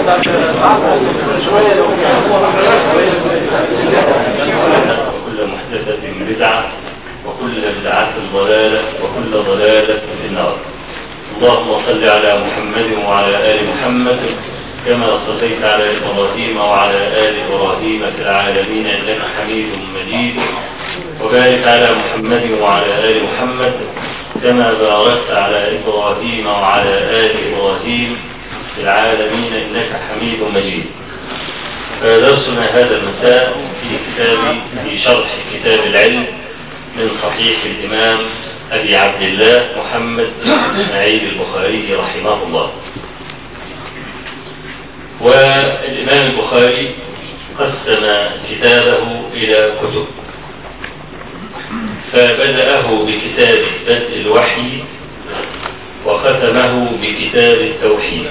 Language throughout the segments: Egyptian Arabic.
وكل محدثة بدعة وكل بدعة ضلالة وكل ضلالة في النار اللهم صل على محمد وعلى آل محمد كما صليت على إبراهيم وعلى آل إبراهيم في العالمين إنك حميد مجيد وبارك على محمد وعلى آل محمد كما باركت على إبراهيم وعلى آل إبراهيم في العالمين إنك حميد مجيد درسنا هذا المساء في كتاب في شرح كتاب العلم من صحيح الإمام أبي عبد الله محمد إسماعيل البخاري رحمه الله والإمام البخاري قسم كتابه إلى كتب فبدأه بكتاب بدء الوحي وختمه بكتاب التوحيد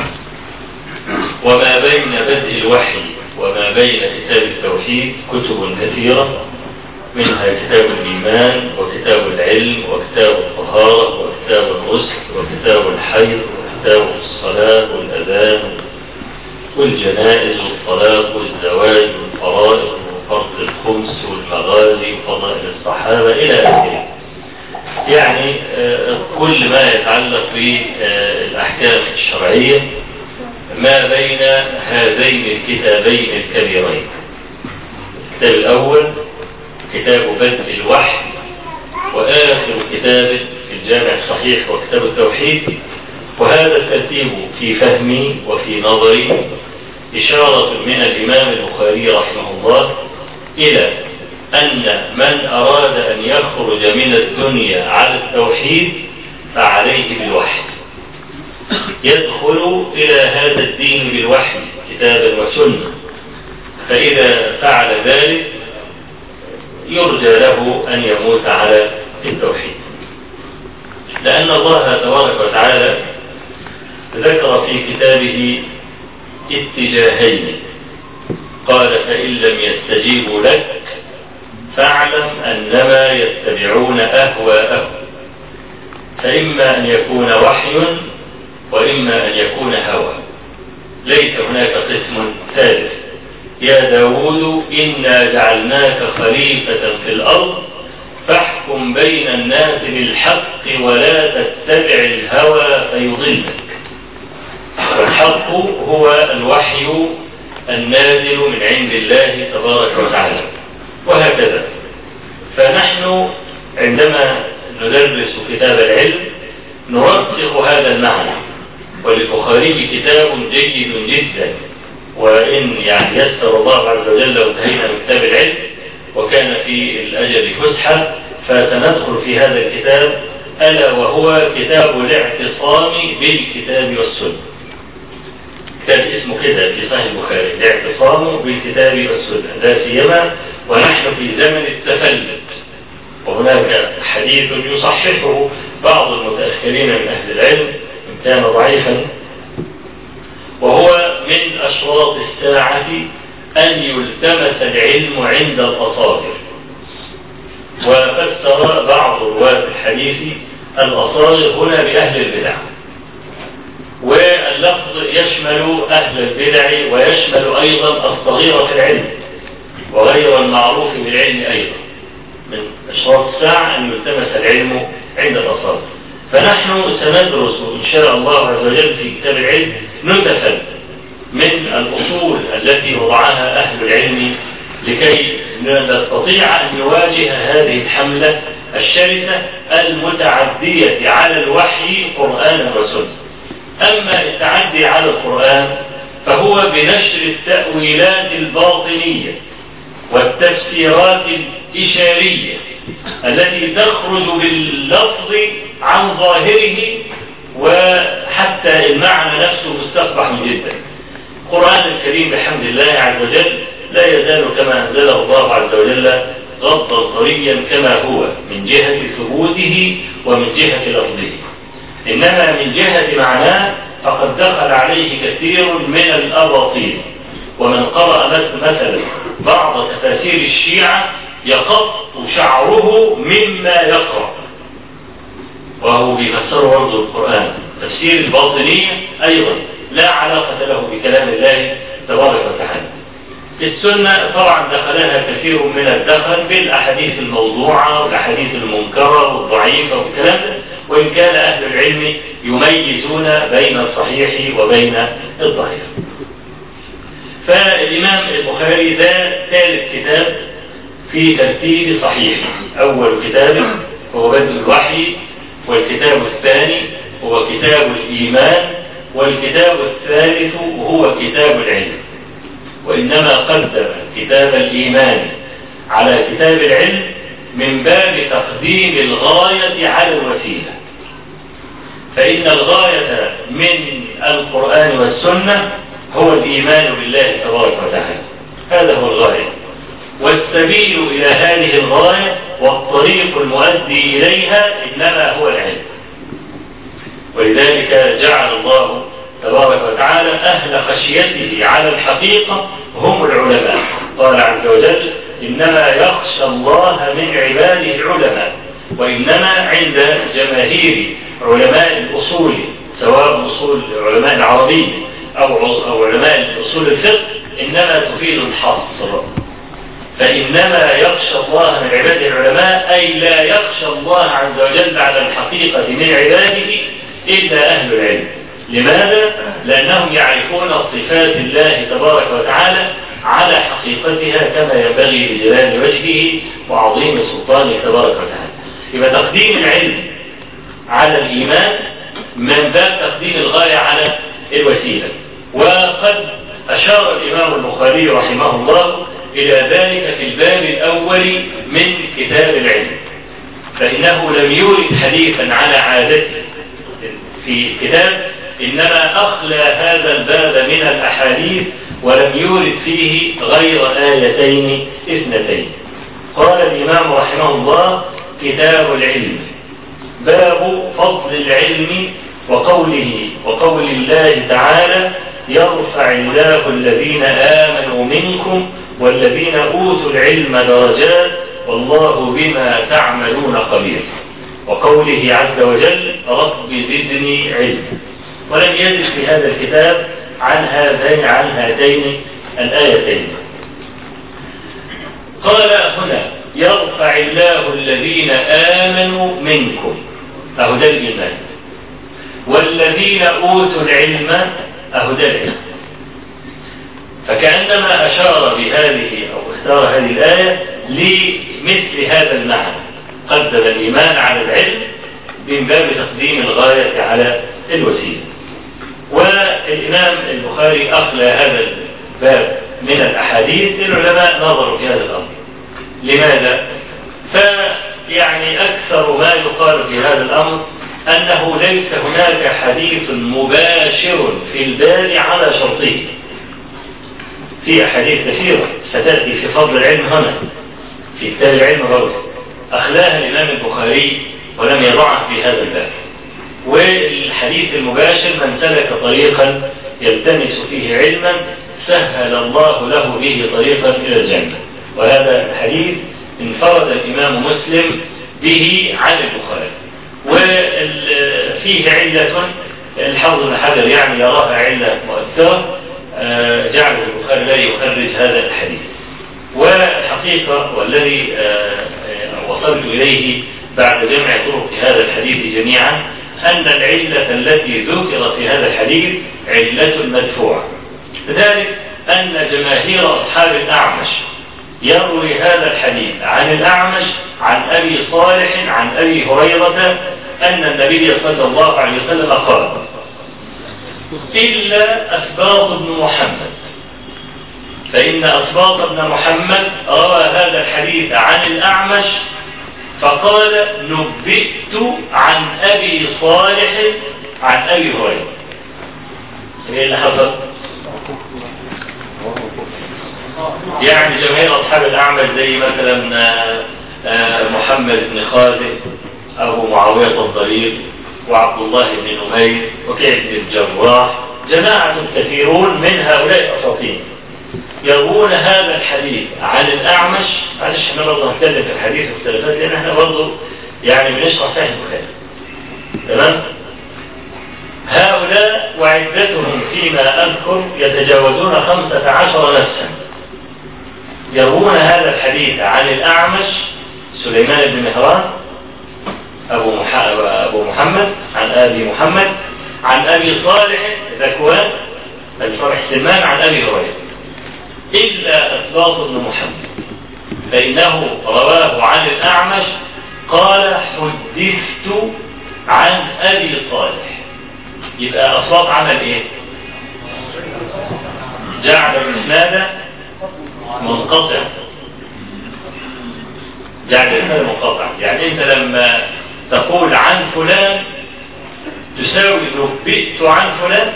وما بين بدء الوحي وما بين كتاب التوحيد كتب كثيرة منها كتاب الإيمان وكتاب العلم وكتاب الطهارة وكتاب الغسل وكتاب الحيض وكتاب الصلاة والأذان والجنائز والطلاق والزواج والفرائض وفرض الخمس والمغازي وفضائل الصحابة إلى آخره يعني كل ما يتعلق بالأحكام الشرعية ما بين هذين الكتابين الكبيرين الكتاب الأول كتاب بدء الوحي وآخر كتاب في الجامع الصحيح وكتاب التوحيد وهذا الترتيب في فهمي وفي نظري إشارة من الإمام البخاري رحمه الله إلى أن من أراد أن يخرج من الدنيا على التوحيد فعليه بالوحي يدخل إلى هذا الدين بالوحي كتابا وسنة فإذا فعل ذلك يرجى له أن يموت على التوحيد لأن الله تبارك وتعالى ذكر في كتابه اتجاهين قال فإن لم يستجيبوا لك فاعلم أنما يتبعون أهواءهم فإما أن يكون وحي وإما أن يكون هوى ليس هناك قسم ثالث يا داود إنا جعلناك خليفة في الأرض فاحكم بين الناس بالحق ولا تتبع الهوى فيضلك والحق هو الوحي النازل من عند الله تبارك وتعالى وهكذا فنحن عندما ندرس كتاب العلم نرسخ هذا المعنى وللبخاري كتاب جيد جدا وإن يعني يسر الله عز وجل وانتهينا من كتاب العلم وكان في الأجل فسحة فسندخل في هذا الكتاب ألا وهو كتاب الاعتصام بالكتاب والسنة كتاب اسمه كده في صحيح البخاري الاعتصام بالكتاب والسنة لا سيما ونحن في زمن التفلت وهناك حديث يصححه بعض المتأخرين من أهل العلم إن كان ضعيفا وهو من أشراط الساعة أن يلتمس العلم عند الأصابر وفسر بعض رواة الحديث الأصابر هنا بأهل البدع واللفظ يشمل أهل البدع ويشمل أيضا الصغير في العلم وغير المعروف بالعلم أيضا من أشراط الساعة أن يلتمس العلم عند الأصابر فنحن سندرس إن شاء الله عز وجل في كتاب العلم نتفل من الأصول التي وضعها أهل العلم لكي نستطيع أن نواجه هذه الحملة الشرسة المتعدية على الوحي قرآنا وسنة أما التعدي على القرآن فهو بنشر التأويلات الباطنية والتفسيرات الإشارية التي تخرج باللفظ عن ظاهره وحتى المعنى نفسه مستقبح جدا القرآن الكريم بحمد الله عز وجل لا يزال كما أنزله الله عز وجل غضا طريا كما هو من جهة ثبوته ومن جهة لفظه إنما من جهة معناه فقد دخل عليه كثير من الأباطيل ومن قرأ مثلا بعض تفاسير الشيعة يقط شعره مما يقرأ وهو بيفسر برضه القرآن تفسير الباطنية أيضا لا علاقة له بكلام الله تبارك وتعالى السنة طبعا دخلها كثير من الدخل بالأحاديث الموضوعة والأحاديث المنكرة والضعيفة والكلام ده وإن كان أهل العلم يميزون بين الصحيح وبين الضعيف فالإمام البخاري ده ثالث كتاب في ترتيب صحيح أول كتاب هو بدء الوحي والكتاب الثاني هو كتاب الإيمان والكتاب الثالث هو كتاب العلم وإنما قدم كتاب الإيمان على كتاب العلم من باب تقديم الغاية على الوسيلة فإن الغاية من القرآن والسنة هو الإيمان بالله تبارك وتعالى هذا هو الغاية والسبيل إلى هذه الغاية والطريق المؤدي إليها إنما هو العلم ولذلك جعل الله تبارك وتعالى أهل خشيته على الحقيقة هم العلماء قال عز وجل إنما يخشى الله من عباده العلماء وإنما عند جماهير علماء الأصول سواء أصول علماء العربية أو أو علماء أصول الفقه إنما تفيد الحصر فإنما يخشى الله من عباده العلماء أي لا يخشى الله عز وجل على الحقيقة من عباده إلا أهل العلم لماذا؟ لأنهم يعرفون صفات الله تبارك وتعالى على حقيقتها كما ينبغي لجلال وجهه وعظيم سلطانه تبارك وتعالى يبقى تقديم العلم على الإيمان من باب تقديم الغاية على الوسيلة وقد أشار الإمام البخاري رحمه الله إلى ذلك في الباب الأول من كتاب العلم فإنه لم يورد حديثا على عادته في الكتاب إنما أخلى هذا الباب من الأحاديث ولم يورد فيه غير آيتين اثنتين قال الإمام رحمه الله كتاب العلم باب فضل العلم وقوله وقول الله تعالى يرفع الله الذين آمنوا منكم والذين أوتوا العلم درجات والله بما تعملون خبير وقوله عز وجل رب زدني علم ولم يجد في هذا الكتاب عن هذين عن هاتين الآيتين قال هنا يرفع الله الذين آمنوا منكم أهو ده الإيمان والذين أوتوا العلم أهو ده العلم فكأنما أشار بهذه أو اختار هذه الآية لمثل هذا المعنى قدم الإيمان على العلم من باب تقديم الغاية على الوسيلة والإمام البخاري أخلى هذا الباب من الأحاديث العلماء نظروا في هذا الأمر لماذا؟ فيعني أكثر ما يقال في هذا الأمر أنه ليس هناك حديث مباشر في الباب على شرطه في أحاديث كثيرة ستأتي في فضل العلم هنا في كتاب العلم برضه أخلاها الإمام البخاري ولم يضعها في هذا الباب والحديث المباشر من سلك طريقا يلتمس فيه علما سهل الله له به طريقا إلى الجنة وهذا الحديث انفرد الإمام مسلم به عن البخاري وفيه علة الحافظ بن حجر يعني يراها علة مؤثرة جعله البخاري لا يخرج هذا الحديث والحقيقة والذي وصلت إليه بعد جمع طرق هذا الحديث جميعا أن العلة التي ذكرت في هذا الحديث علة مدفوعة ذلك أن جماهير أصحاب الأعمش يروي هذا الحديث عن الأعمش عن أبي صالح عن أبي هريرة أن النبي صلى الله عليه وسلم قال إلا أسباط بن محمد فإن أسباط بن محمد روى هذا الحديث عن الأعمش فقال نبئت عن أبي صالح عن أبي هريرة ايه اللي حصل يعني جماهير أصحاب الأعمش زي مثلا محمد بن خالد أبو معاوية الضرير وعبد الله بن نمير وكعب بن الجراح جماعة كثيرون من هؤلاء الأساطين يروون هذا الحديث عن الأعمش معلش احنا برضه هنتكلم في الحديث واختلافات لأن احنا برضه يعني بنشرح صحيح البخاري تمام؟ هؤلاء وعدتهم فيما أذكر يتجاوزون خمسة عشر نفسا يروون هذا الحديث عن الأعمش سليمان بن مهران أبو, مح... أبو محمد عن أبي محمد عن أبي صالح ذكوان أبي صالح سلمان عن أبي هريرة إلا أسباط بن محمد فإنه رواه عن الأعمش قال حدثت عن أبي صالح يبقى أصوات عمل إيه؟ جعل الإسناد منقطع جعل الإسناد منقطع يعني أنت لما تقول عن فلان تساوي نبئت عن فلان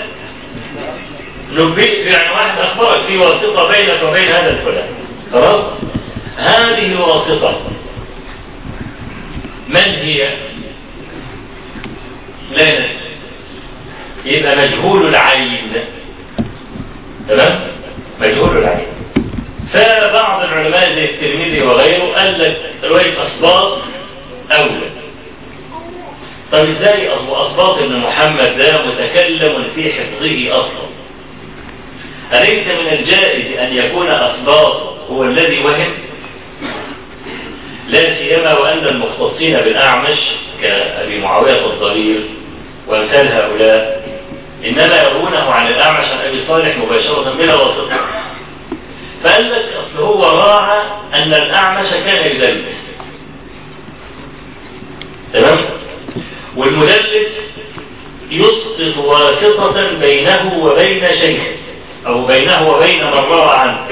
نبئت يعني واحد أخبرك في واسطة بينك وبين هذا الفلان خلاص هذه الواسطة من هي لا ندري يبقى مجهول العين تمام مجهول العين فبعض العلماء زي الترمذي وغيره قال لك رواية أسباط أولى طب ازاي أسباط ابن محمد ده متكلم في حفظه أصلا أليس من الجائز أن يكون أسباط هو الذي وهم لا سيما وأن المختصين بالأعمش كأبي معاوية الضرير وأمثال هؤلاء إنما يرونه عن الأعمش عن أبي صالح مباشرة بلا واسطة فقال لك أصل هو راعى أن الأعمش كان يدلس تمام والمدلس يسقط واسطة بينه وبين شيخ أو بينه وبين من روى عنه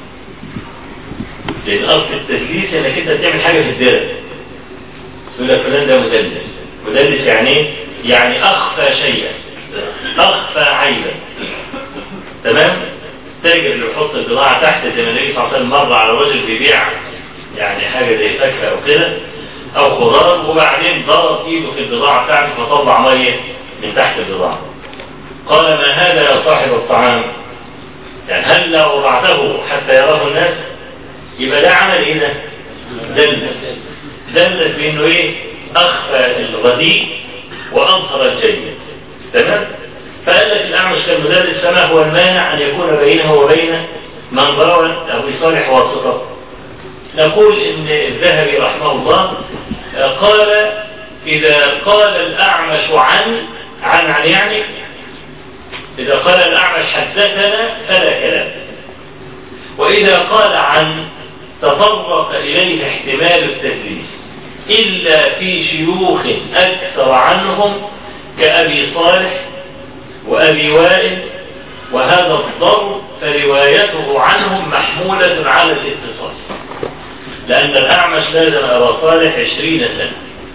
لأن أصل التدليس انك انت بتعمل حاجة في الدرس يقول لك فلان ده مدلس مدلس يعني ايه؟ يعني أخفى شيئا أخفى عيبا تمام؟ تاجر اللي يحط البضاعة تحت زي ما النبي صلى الله عليه وسلم مر على رجل بيبيع يعني حاجة زي فاكهة أو كده أو خضار وبعدين ضرب إيده في البضاعة بتاعته فطلع مية من تحت البضاعة قال ما هذا يا صاحب الطعام؟ يعني هل لا وضعته حتى يراه الناس؟ يبقى ده عمل ايه ده؟ دلس دلس بانه ايه؟ اخفى الرديء واظهر الجيد تمام؟ فقال لك الاعمش كالمدرس فما هو المانع ان يكون بينه وبين من روى ابو صالح واسطه؟ نقول ان الذهبي رحمه الله قال اذا قال الاعمش عن عن عن يعني اذا قال الاعمش حدثنا فلا كلام واذا قال عن تطرق إليه احتمال التدليس إلا في شيوخ أكثر عنهم كأبي صالح وأبي وائل وهذا الضر فروايته عنهم محمولة على الاتصال لأن الأعمش لازم أبا صالح عشرين سنة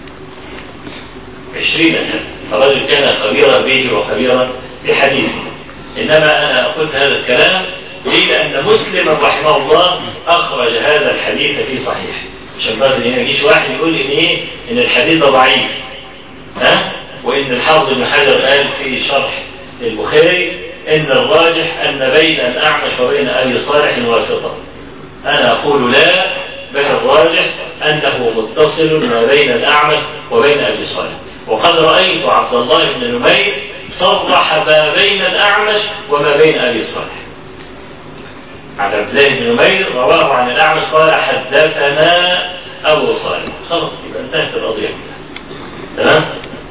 عشرين سنة الرجل كان خبيرا به وخبيرا بحديثه إنما أنا قلت هذا الكلام ليه؟ لأن مسلم رحمه الله أخرج هذا الحديث في صحيح عشان بس هنا يجيش واحد يقول إن إيه؟ إن الحديث ده ضعيف ها؟ وإن الحافظ بن حجر قال في شرح البخاري إن الراجح أن بين الأعمش وبين أبي صالح واسطة أنا أقول لا بل الراجح أنه متصل ما بين الأعمش وبين أبي صالح وقد رأيت عبد الله بن نمير صرح ما بين الأعمش وما بين أبي صالح عن عبد الله بن نمير رواه عن الأعمش قال حدثنا أبو صالح خلاص يبقى انتهت القضية تمام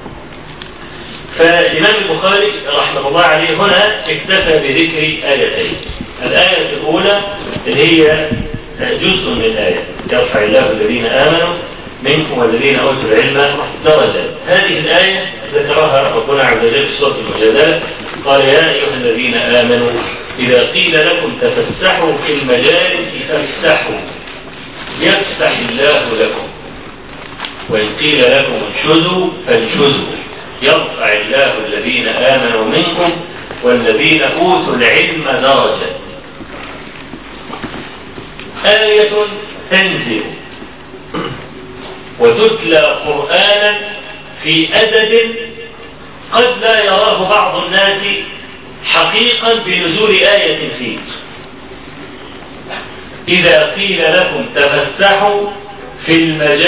فالإمام البخاري رحمه الله عليه هنا اكتفى بذكر آيتين الآية الأولى اللي هي جزء من الآية يرفع الله الذين آمنوا منكم والذين أوتوا العلم درجات هذه الآية ذكرها ربنا عز وجل في سورة المجادلة قال يا أيها الذين آمنوا إذا قيل لكم تفسحوا في المجالس فافسحوا يفسح الله لكم وإن قيل لكم انشزوا فانشزوا يرفع الله الذين آمنوا منكم والذين أوتوا العلم درجة آية تنزل وتتلى قرآنا في أدب قد لا يراه بعض الناس حقيقا بنزول آية فيه إذا قيل لكم تفسحوا في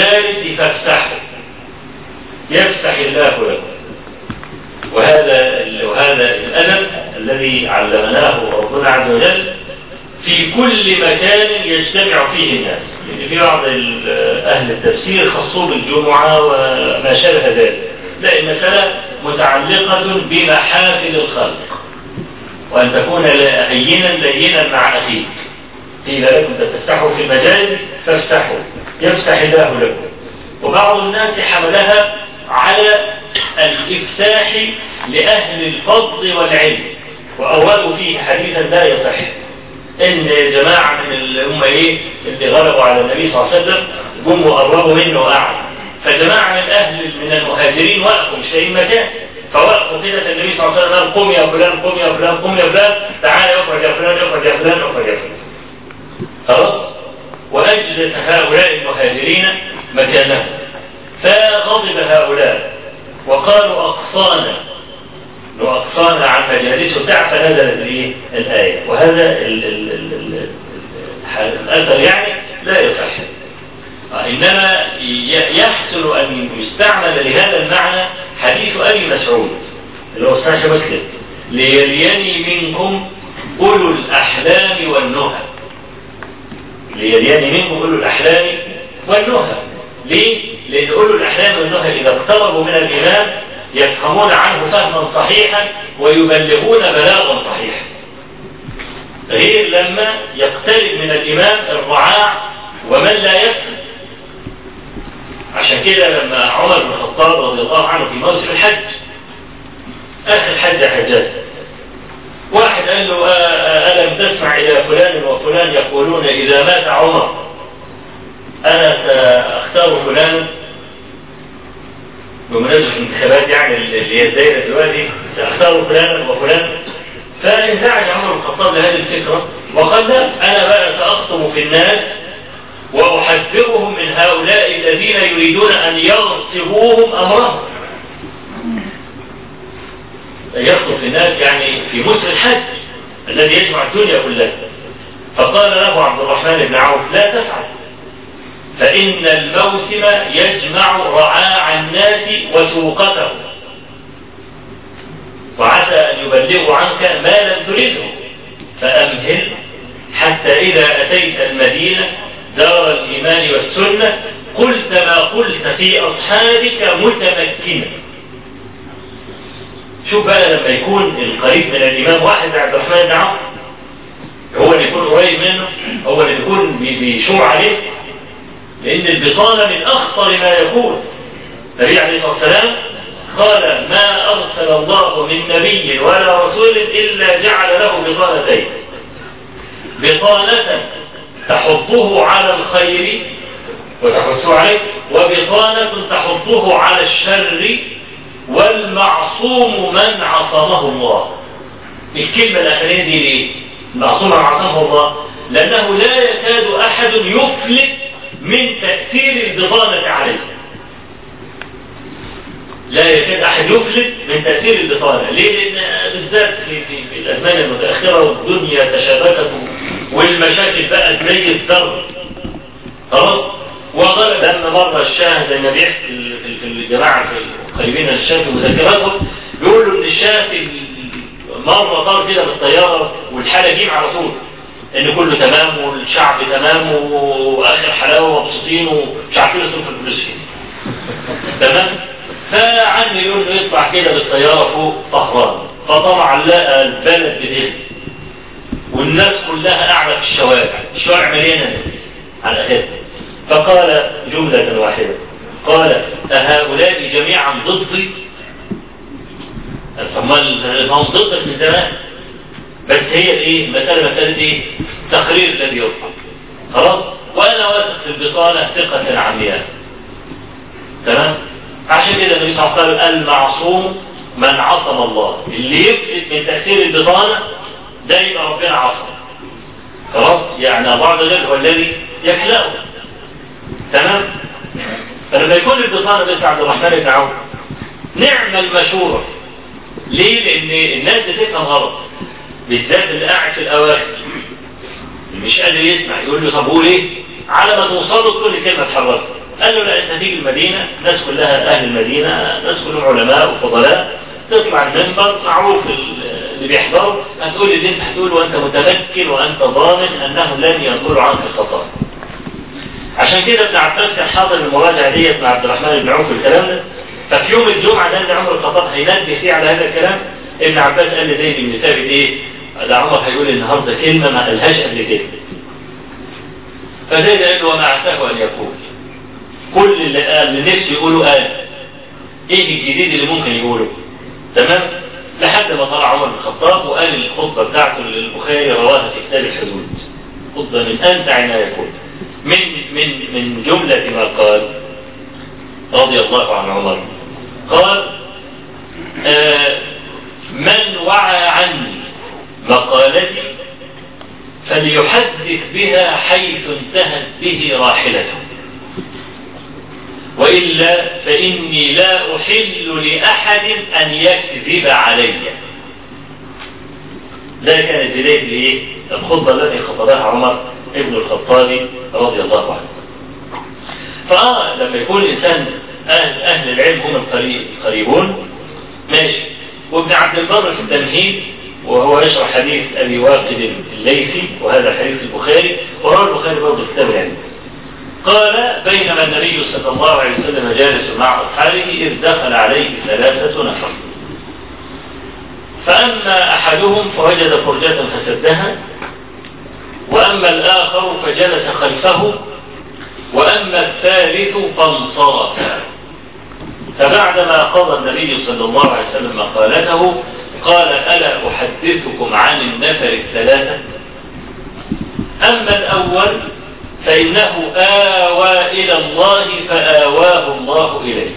المجالس فافسحوا يفسح الله لكم وهذا هذا الأدب الذي علمناه ربنا عز وجل في كل مكان يجتمع فيه الناس يعني في بعض أهل التفسير خصوه بالجمعة وما شابه ذلك لا المسألة متعلقة بمحافل الخلق وأن تكون هينا لينا مع أخيك قيل لكم تفتحوا في المجال فافتحوا يفتح الله لكم وبعض الناس حملها على الإفساح لأهل الفضل والعلم وأولوا فيه حديثا لا يصح إن جماعة من اللي هم إيه اللي غلبوا على النبي صلى الله عليه وسلم جم وقربوا منه وقعدوا فجماعة من أهل من المهاجرين وقفوا مش لاقيين مكان فوقفوا كده النبي صلى الله عليه وسلم قم يا فلان قم يا فلان قم يا فلان تعالى اخرج يا فلان اخرج يا فلان اخرج يا فلان خلاص وأجلس هؤلاء المهاجرين مكانهم فغضب هؤلاء وقالوا أقصانا وأقصانا عن مجالسه بتاع فنزلت الايه الآية وهذا ال ال ال ال الأثر يعني لا يصح إنما يحسن أن يستعمل لهذا المعنى حديث أبي مسعود اللي هو صحيح مسلم ليليني منكم أولو الأحلام والنهى ليليني منكم أولو الأحلام والنهى ليه؟ لأن أولو الأحلام والنهى إذا اقتربوا من الإمام يفهمون عنه فهما صحيحا ويبلغون بلاغا صحيحا غير لما يقترب من الإمام الرعاع ومن لا يفهم عشان كده لما عمر بن الخطاب رضي الله عنه في موسم الحج آخر حج حجاج واحد قال له ألم تسمع إلى فلان وفلان يقولون إذا مات عمر أنا سأختار فلانا بمناسبة الانتخابات يعني اللي هي الدائرة دلوقتي سأختار فلانا وفلان فانزعج عمر بن الخطاب لهذه الفكرة وقال لا أنا بقى سأخطب في الناس وأحذرهم من هؤلاء الذين يريدون أن يغصبوهم أمرهم يخطب في الناس يعني في موسم الحج الذي يجمع الدنيا كلها فقال له عبد الرحمن بن عوف لا تفعل فإن الموسم يجمع رعاع الناس وسوقتهم وعسى أن يبلغوا عنك ما لم تريده فأمهل حتى إذا أتيت المدينة دار الإيمان والسنة قلت ما قلت في أصحابك متمكنا شوف بقى لما يكون القريب من الإمام واحد عبد الرحمن بن عوف هو اللي يكون قريب منه هو اللي يكون بيشوع عليه لأن البطانة من أخطر ما يكون النبي عليه الصلاة والسلام قال ما أرسل الله من نبي ولا رسول إلا جعل له بطانتين بطانة تحضه على الخير وتحثه عليه وبطانة تحضه على الشر والمعصوم من عصمه الله الكلمة الأخرين دي ليه؟ المعصوم من عصمه الله لأنه لا يكاد أحد يفلت من تأثير البطانة عليه لا يكاد أحد يفلت من تأثير البطانة ليه؟ لأن بالذات في, في, في الأزمان المتأخرة والدنيا تشابكت والمشاكل بقت زي الذر خلاص وغلب لما مر الشاه زي ما بيحكي في الجماعة في قريبين الشاه في مذاكراتهم بيقولوا ان الشاه مرة طار كده بالطيارة والحالة جيم على طول ان كله تمام والشعب تمام واخر حلاوة ومبسوطين ومش عارفين يصرفوا الفلوس كده تمام فعمي يقول له يطلع كده بالطيارة فوق طهران فطبعا لقى البلد بتغلي والناس كلها قاعدة في الشوارع الشوارع مليانة على آخرها فقال جملة واحدة قال أهؤلاء جميعا ضدي هم ضدك من زمان بس هي الايه مسألة مسألة ايه تقرير الذي يرفع خلاص وانا واثق في البطانة ثقة عمياء تمام عشان كده النبي صلى الله عليه وسلم المعصوم من عصم الله اللي يفلت من تأثير البطانة ده يبقى ربنا عصم خلاص يعني الله عز وجل هو الذي يخلقه تمام فلما يكون البطانة بس عبد الرحمن بن عوف نعم المشورة ليه لان الناس بتفهم غلط بالذات اللي قاعد في الاواخر مش قادر يسمع يقول له طب قول ايه على ما توصلوا كل كلمه تحركها قال له لا انت تيجي المدينه الناس كلها اهل المدينه ناس كلهم علماء وفضلاء تطلع المنبر معروف اللي بيحضروا هتقول اللي انت هتقول وانت متمكن وانت ضامن انهم لن ينقلوا عنك خطأ عشان كده ابن عباس كان حاضر المراجعه ديت مع عبد الرحمن بن عوف الكلام ده ففي يوم الجمعه ده اللي عمر الخطاب هينبه فيه على هذا الكلام ابن عباس قال لزيد بن ثابت ايه؟ ده عمر هيقول النهارده كلمه ما قالهاش قبل كده. فزيد قال له وما عساه ان يقول. كل اللي قال اللي نفسه يقوله قال. ايه الجديد اللي ممكن يقوله؟ تمام؟ لحد ما طلع عمر بن الخطاب وقال الخطبه بتاعته اللي البخاري رواها في كتاب الحدود. خطبه من امتع ما يكون. من من من جمله ما قال رضي الله عن عمر قال آه من وعى عني مقالتي فليحدث بها حيث انتهت به راحلته وإلا فإني لا أحل لأحد أن يكذب علي ده كانت بداية الإيه؟ الخطبة التي خطبها عمر ابن الخطاب رضي الله عنه فآه لما يكون الإنسان أهل, أهل العلم هم القريبون ماشي وابن عبد البر في التمهيد وهو يشرح حديث ابي واقد الليثي وهذا حديث البخاري وروى البخاري برضه في كتاب العلم. قال بينما النبي صلى الله عليه وسلم جالس مع اصحابه اذ دخل عليه ثلاثه نفر. فاما احدهم فوجد فرجه فسدها واما الاخر فجلس خلفه واما الثالث فانصرف فبعدما قضى النبي صلى الله عليه وسلم مقالته قال ألا أحدثكم عن النفر الثلاثة أما الأول فإنه آوى إلى الله فآواه الله إليه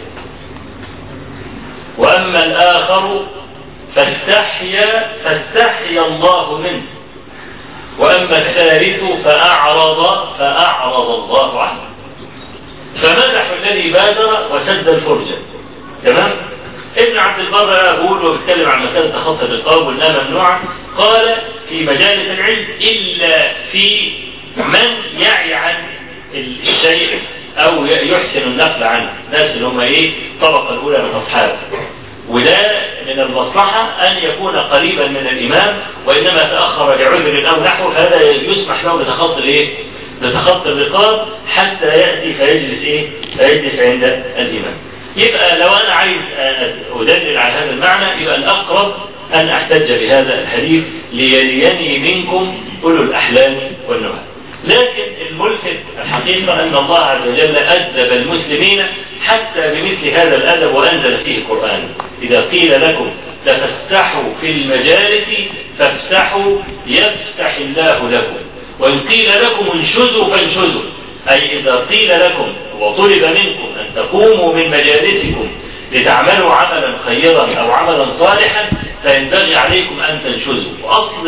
وأما الآخر فاستحيا فاستحيا الله منه وأما الثالث فأعرض فأعرض الله عنه فمدحوا الذي بادر وسد الفرجة تمام ابن عبد البر يقول وبيتكلم عن مسألة تخصص الرقاب وانها ممنوعة قال في مجالس العلم إلا في من يعي عن الشيء أو يحسن النقل عنه الناس اللي هم إيه الطبقة الأولى من أصحابه وده من المصلحة أن يكون قريبا من الإمام وإنما تأخر لعذر أو نحو هذا يسمح له بتخطي الإيه؟ بتخطي الرقاب حتى يأتي فيجلس إيه؟ فيجلس عند الإمام. يبقى لو أنا عايز أدلل على هذا المعنى يبقى الأقرب أن أحتج بهذا الحديث ليليني منكم أولو الأحلام والنهى. لكن الملفت الحقيقة أن الله عز وجل أدب المسلمين حتى بمثل هذا الأدب وأنزل فيه القرآن إذا قيل لكم تفسحوا في المجالس فافسحوا يفسح الله لكم وإن قيل لكم انشزوا فانشزوا أي إذا قيل لكم وطلب منكم أن تقوموا من مجالسكم لتعملوا عملا خيرا أو عملا صالحا فينبغي عليكم أن تنشزوا وأصل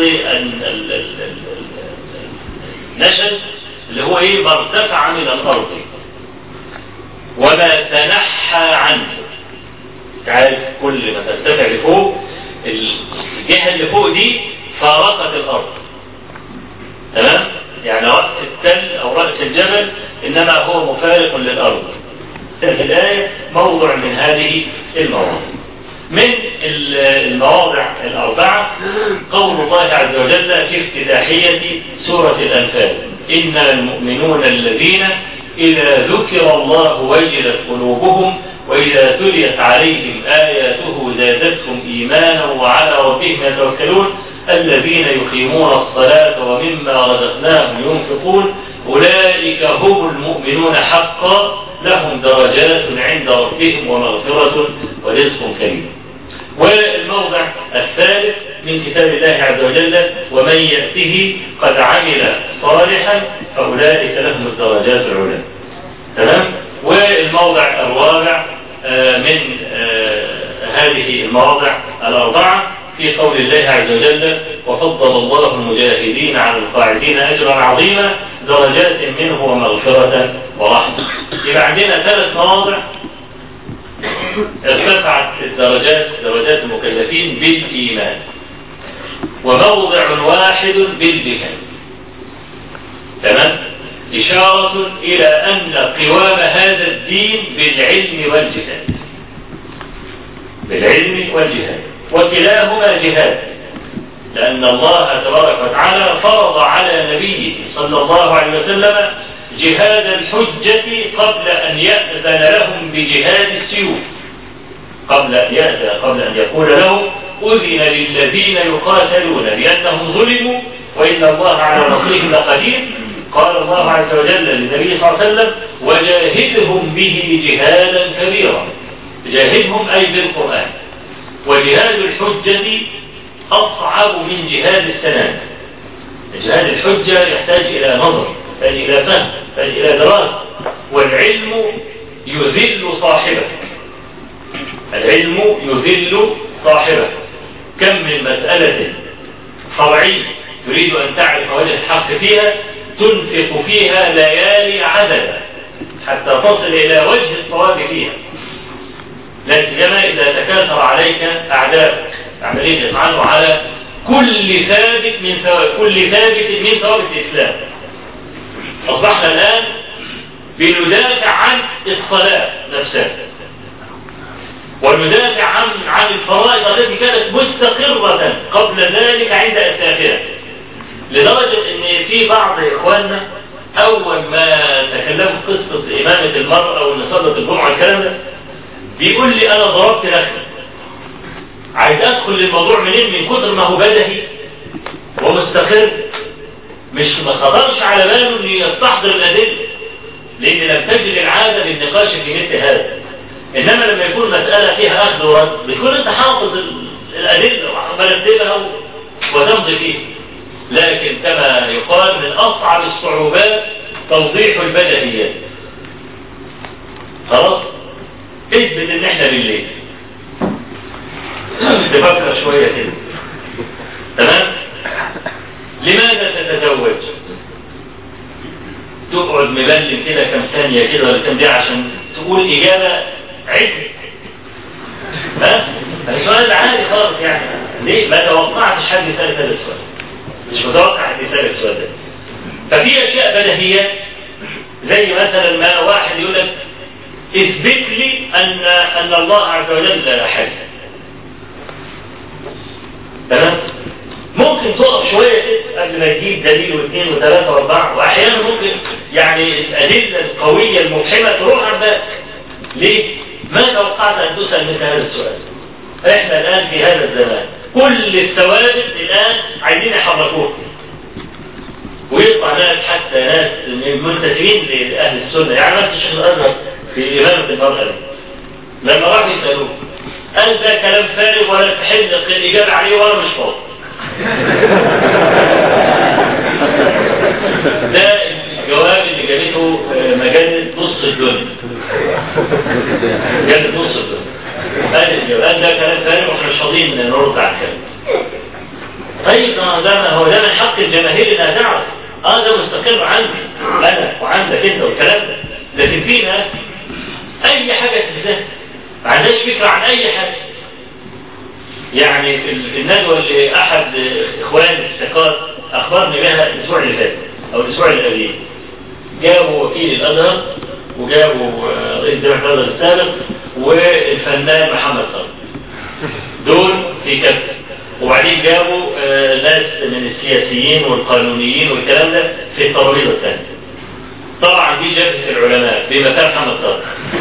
النشز اللي هو إيه ما ارتفع من الأرض وما تنحى عنه تعرف كل ما ترتفع لفوق الجهة اللي فوق دي فارقت الأرض تمام يعني رأس التل أو رأس الجبل إنما هو مفارق للأرض الآية موضع من هذه المواضع من المواضع الأربعة قول الله عز وجل في افتتاحية سورة الأنفال إنما المؤمنون الذين إذا ذكر الله وجلت قلوبهم وإذا تليت عليهم آياته زادتهم إيمانا وعلى ربهم يتوكلون الذين يقيمون الصلاة ومما رزقناهم ينفقون أولئك هم المؤمنون حقا لهم درجات عند ربهم ومغفرة ورزق كريم والموضع الثالث من كتاب الله عز وجل ومن يأته قد عمل صالحا فأولئك لهم الدرجات العلى تمام والموضع الرابع من هذه المواضع الأربعة في قول الله عز وجل وفضل الله المجاهدين على القاعدين أجرا عظيما درجات منه ومغفرة ورحمة يبقى عندنا ثلاث مواضع ارتفعت الدرجات درجات المكلفين بالإيمان وموضع واحد بالجهاد تمام إشارة إلى أن قوام هذا الدين بالعلم والجهاد بالعلم والجهاد وكلاهما جهاد لأن الله تبارك وتعالى فرض على نبيه صلى الله عليه وسلم جهاد الحجة قبل أن يأذن لهم بجهاد السيوف قبل أن يأذن قبل أن يقول لهم أذن للذين يقاتلون لأنهم ظلموا وإن الله على نصرهم لقدير قال الله عز وجل للنبي صلى الله عليه وسلم وجاهدهم به جهادا كبيرا جاهدهم أي بالقرآن وجهاد الحجة أصعب من جهاد السلام جهاد الحجة يحتاج إلى نظر يحتاج إلى فهم يحتاج إلى دراسة والعلم يذل صاحبه العلم يذل صاحبه كم من مسألة فرعية تريد أن تعرف وجه الحق فيها تنفق فيها ليالي عددا حتى تصل إلى وجه الصواب فيها لا سيما إذا تكاثر عليك أعداءك عملية يفعلوا على كل ثابت من ثوابت كل ثابت من ثوابت الإسلام أصبحنا الآن بندافع عن الصلاة نفسها وندافع عن عن الفرائض التي كانت مستقرة قبل ذلك عند أسلافها لدرجة ان في بعض اخواننا اول ما تكلموا في قصة امامة المرأة وان صلت الجمعة الكلام ده بيقول لي انا ضربت نفسي عايز ادخل للموضوع منين من كتر ما هو بدهي ومستقر مش ما خطرش على باله ان يستحضر الادله لان لم تجد العاده للنقاش في مثل هذا انما لما يكون مساله فيها اخذ ورد بتكون انت حافظ الادله ومرتبها وتمضي فيها لكن كما يقال من أصعب الصعوبات توضيح البدهيات خلاص اثبت ان احنا بالليل تفكر شوية كده تمام لماذا تتزوج تقعد مبلم كده كم ثانية كده ولا كم دقيقة عشان تقول إجابة عدل ها؟ السؤال عادي خالص يعني ليه ما توقعتش حد يسأل هذا السؤال مش متوقع ان يسأل السؤال ده ففي اشياء بديهيات زي مثلا ما واحد يقول لك اثبت لي ان ان الله عز وجل حي تمام ممكن تقف شوية كده قبل ما تجيب دليل واثنين وثلاثة واربعة واحيانا ممكن يعني الادلة القوية المبحمة تروح عن بالك ليه؟ ما توقعت ان تسأل مثل هذا السؤال احنا الان في هذا الزمان كل الثوابت الآن عايزين يحركوها ويطلع ناس حتى ناس منتسبين لأهل السنة يعني نفس الشيخ الأزهر في إمامة المرأة دي لما راحوا يسألوه قال ده كلام فارغ ولا تحل الإجابة عليه ولا مش فاضي ده الجواب اللي جابته مجلة نص الدنيا مجلة نص الدنيا قال الجواب ده كلام فارغ واحنا مش فاضيين نرد على الكلام طيب ده ما هو ده من حق الجماهير انها تعرف اه ده مستقر عندي انا وعندك انت والكلام ده لكن في ناس اي حاجه تنساها ما عندهاش فكره عن اي حاجه يعني في الندوه اللي احد اخواني الثقات اخبرني بها الاسبوع اللي فات او الاسبوع اللي قبليه جابوا وكيل الازهر وجابوا رئيس جامعه الازهر السابق والفنان محمد صالح دول في كفه وبعدين جابوا آه ناس من السياسيين والقانونيين والكلام ده في الترابيزه الثانيه طبعا دي جبهه العلماء بمكان محمد صالح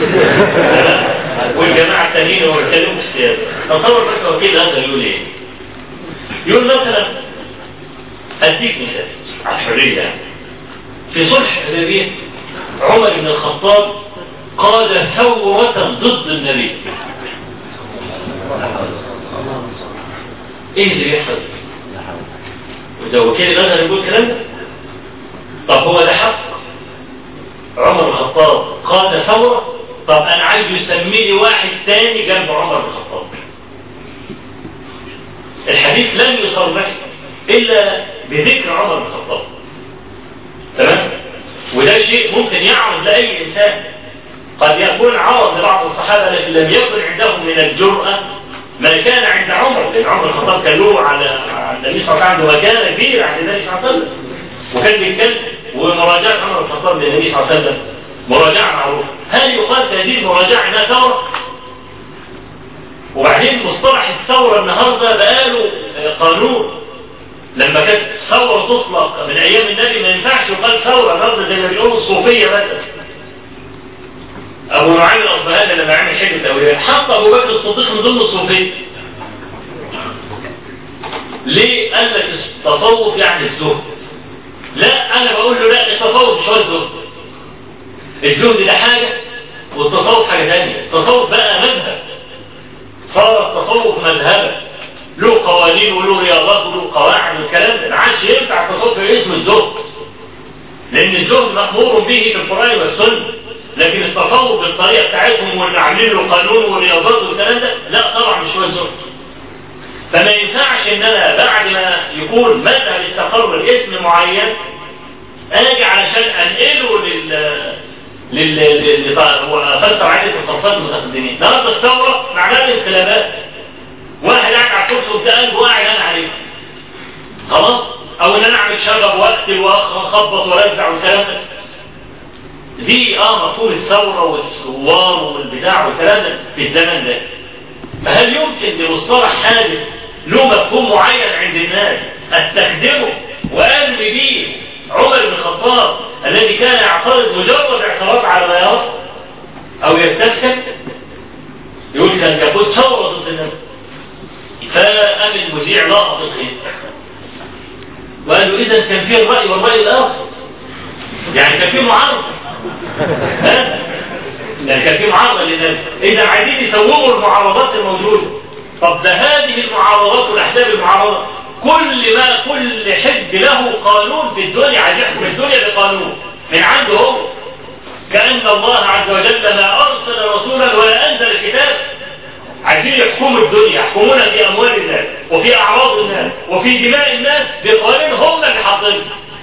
والجماعه التانيين هو بيتكلموا في السياسه تصور بس وكيل الازهر يقول ايه؟ يقول مثلا اديك مثال على الحريه يعني في صلح الحديبيه عمر بن الخطاب قاد ثورة ضد النبي ايه اللي بيحصل وده وكيل الازهر يقول الكلام ده طب هو ده حق عمر بن الخطاب قاد ثورة طب انا عايز يسمي لي واحد تاني جنب عمر بن الخطاب الحديث لم يصرح الا بذكر عمر بن الخطاب تمام وده شيء ممكن يعرض لاي انسان قد يكون عرض لبعض الصحابه لكن لم يكن عندهم من الجرأه ما كان عند عمر لان عمر الخطاب كان له على النبي صلى الله عليه وسلم مكانه كبيره عند النبي صلى الله عليه وسلم وكان بيتكلم ومراجعه عمر الخطاب للنبي صلى الله عليه وسلم مراجعه معروفه هل يقال في هذه المراجعه انها ثوره؟ وبعدين مصطلح الثورة النهاردة بقاله قانون لما كانت ثورة تطلق من أيام النبي ما ينفعش يقال ثورة النهاردة زي ما بيقولوا الصوفية مثلا أبو نعيم الأصبهاني لما عمل حجة الأولياء حط أبو بكر الصديق من ضمن الصوفية ليه؟ قال لك التصوف يعني الزهد لا أنا بقول له لا التصوف مش هو الزهد الزهد ده حاجة والتصوف حاجة ثانية التصوف بقى مذهب صار التصوف مذهبا له قوانين وله رياضات وله قواعد والكلام ده ما عادش ينفع التصوف اسم الزهد لأن الزهد مأمور به في القرآن والسنة لكن التصوف بالطريقة بتاعتهم واللي عاملين له قانون ورياضات والكلام ده لا طبعا مش هو الزهد فما ينفعش ان انا بعد ما يكون مذهب استقر اسم معين اجي علشان انقله لل لل لل هو فلسفه عاده التصرفات المتقدمين النهارده الثوره معناها الانقلابات واحد قاعد على الكرسي وبتاع قلبه قاعد انا عليه خلاص او ان انا اعمل شغب واقتل واخبط وارزع والكلام ده دي اه مفهوم الثوره والثوار والبتاع والكلام ده في الزمن ده فهل يمكن لمصطلح حادث له مفهوم معين عند الناس استخدمه وارمي بيه عمر بن الخطاب الذي كان يعترض مجرد اعتراض على ما يرى او يستسكت يقول كان يقول ثوره ضد النبي فقام المذيع لقط الخير وقال له اذا كان فيه الراي والراي الاخر يعني كان فيه معارضه ها يعني كان فيه معارضه للنبي اذا عايزين يسوقوا المعارضات الموجوده طب ده هذه المعارضات والاحزاب المعارضه كل ما كل حزب له قانون في الدنيا عايز يحكم الدنيا بقانون من عنده هو كأن الله عز وجل ما أرسل رسولا ولا أنزل كتاب عايزين يحكموا الدنيا يحكمون في أموال الناس وفي أعراض الناس وفي دماء الناس بقوانين هم اللي حاطينها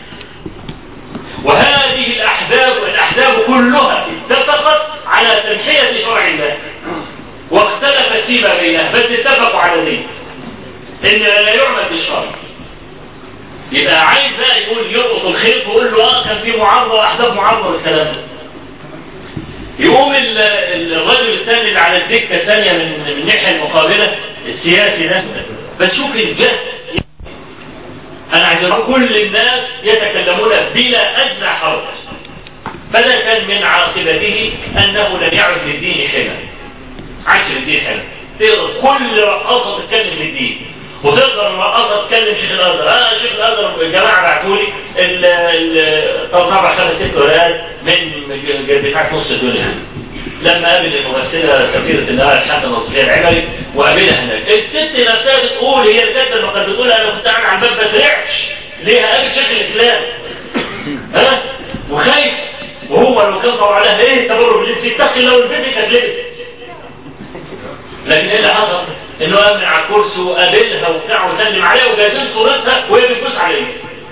وهذه الأحزاب الأحزاب كلها اتفقت على تنحية شرع الله واختلفت فيما بينها بس اتفقوا على ذلك ان لا يعمل بالشرع يبقى عايز بقى يقول يربط الخيط ويقول له اه كان في معارضه واحزاب معارضه والكلام ده يقوم الرجل الثاني اللي على الدكه الثانيه من من الناحيه المقابله السياسي ده بتشوف الجهل انا عايز اقول كل الناس يتكلمون بلا ادنى حرج فده كان من عاقبته انه لم يعد للدين حمى عاش للدين حمى تقدر كل رقاصه تتكلم للدين وتقدر الرقاصه تتكلم شيخ الازهر اه شيخ الازهر الجماعه بعتوا لي طبعا خمس ست ورقات من بتاعت نص الدنيا لما قابل الممثله سفيره النهار الحسن نصفيه العمري وقابلها هناك الست نفسها بتقول هي الست لما كانت بتقول انا كنت قاعد على الباب ما ترعش ليه قابل شيخ الاسلام ها وخايف وهو لو كان طبعا عليها ايه التبرج اللي يتقي لو البيت كانت لبس لكن ايه اللي حصل؟ انه قام من على الكرسي وقابلها وبتاع وسلم عليها وجايبين صورتها وهي بتبوس عليه.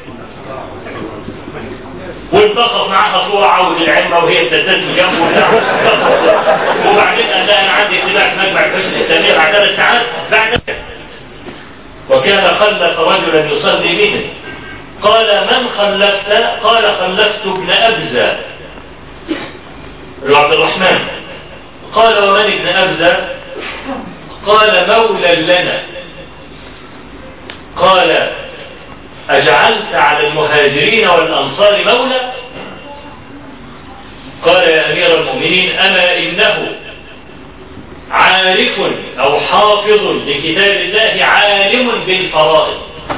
وانتقف معاها صورة عود العمرة وهي بتلتزم جنبه وبتاع وبعدين قال لها انا عندي اجتماع في مجمع الحسن الاسلامية بعد ثلاث ساعات بعد وكان خلف رجلا يصلي بهم قال من خلفت؟ قال خلفت ابن ابزة عبد الرحمن قال ومن ابن ابزة؟ قال مولى لنا قال أجعلت على المهاجرين والأنصار مولى قال يا أمير المؤمنين أما إنه عارف أو حافظ لكتاب الله عالم بالفرائض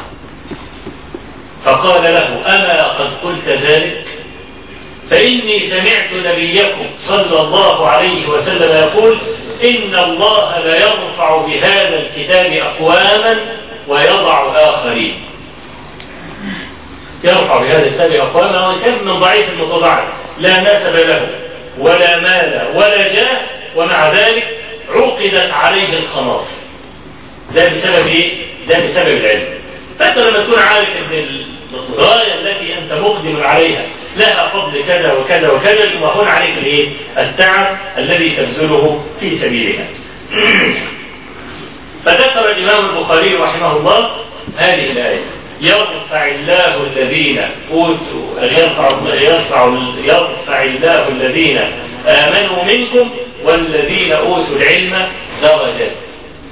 فقال له أما قد قلت ذلك فإني سمعت نبيكم صلى الله عليه وسلم يقول إن الله لا يرفع بهذا الكتاب أقواما ويضع آخرين يرفع بهذا الكتاب أقواما وكان من ضعيف المتضاعف لا نسب له ولا مال ولا جاه ومع ذلك عقدت عليه الخلاص ده بسبب ايه؟ ده بسبب العلم فانت لما تكون عارف ان الغاية التي انت مقدم عليها لها فضل كذا وكذا وكذا وهون عليك الايه؟ التعب الذي تبذله في سبيلها. فذكر الامام البخاري رحمه الله هذه الايه يرفع الله الذين اوتوا يرفع يرفع يرفع الله الذين امنوا منكم والذين اوتوا العلم درجات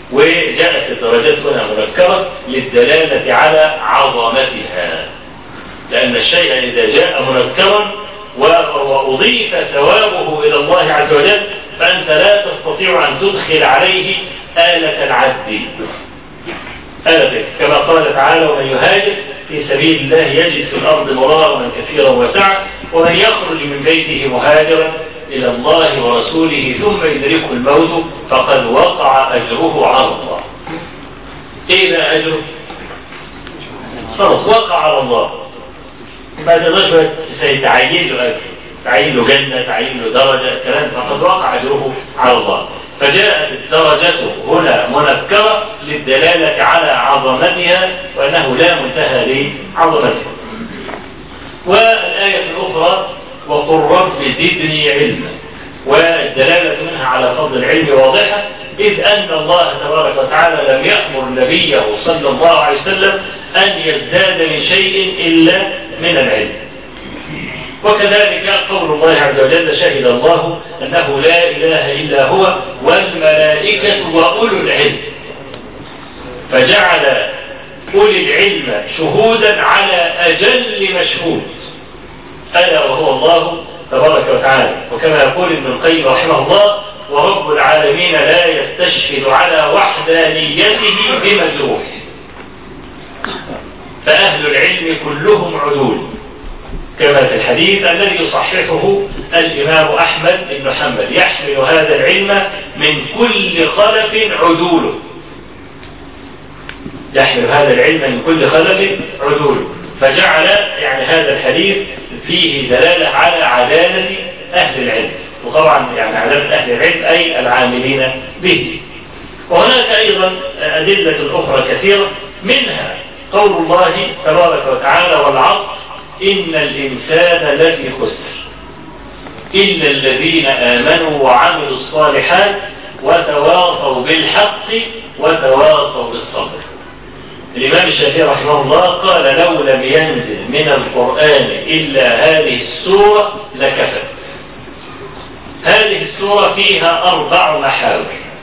وجاءت الدرجات هنا منكرة للدلالة على عظمتها لأن الشيء إذا جاء منكرا وأضيف ثوابه إلى الله عز وجل فأنت لا تستطيع أن تدخل عليه آلة العد آلة كما قال تعالى ومن يهاجر في سبيل الله يجد في الأرض مراغما كثيرا وسعة ومن يخرج من بيته مهاجرا إلى الله ورسوله ثم يدركه الموت فقد وقع أجره على الله إيه ده أجره؟ خلاص وقع على الله بعد ذلك سيتعين له أجر تعين له جنة تعين له درجة كلام فقد وقع أجره على الله فجاءت الدرجة هنا منكرة للدلالة على عظمتها وأنه لا منتهى لعظمتها والآية الأخرى وقل رب زدني علما والدلالة منها على فضل العلم واضحة إذ أن الله تبارك وتعالى لم يأمر نبيه صلى الله عليه وسلم أن يزداد من شيء إلا من العلم وكذلك قول الله عز وجل شهد الله أنه لا إله إلا هو والملائكة وأولو العلم فجعل أولي العلم شهودا على أجل مشهود ألا وهو الله تبارك وتعالى وكما يقول ابن القيم رحمه الله ورب العالمين لا يستشهد على وحدانيته بمجروح فأهل العلم كلهم عدول كما في الحديث الذي يصححه الإمام أحمد بن حنبل يحمل هذا العلم من كل خلف عدوله يحمل هذا العلم من كل خلف عدوله فجعل يعني هذا الحديث فيه دلالة على عدالة أهل العلم وطبعا يعني عدالة أهل العلم أي العاملين به وهناك أيضا أدلة أخرى كثيرة منها قول الله تبارك وتعالى والعصر إن الإنسان لفي خسر إلا الذين آمنوا وعملوا الصالحات وتواصوا بالحق وتواصوا بالصبر الإمام الشافعي رحمه الله قال لو لم ينزل من القرآن إلا هذه السورة لكفت هذه السورة فيها أربع محاور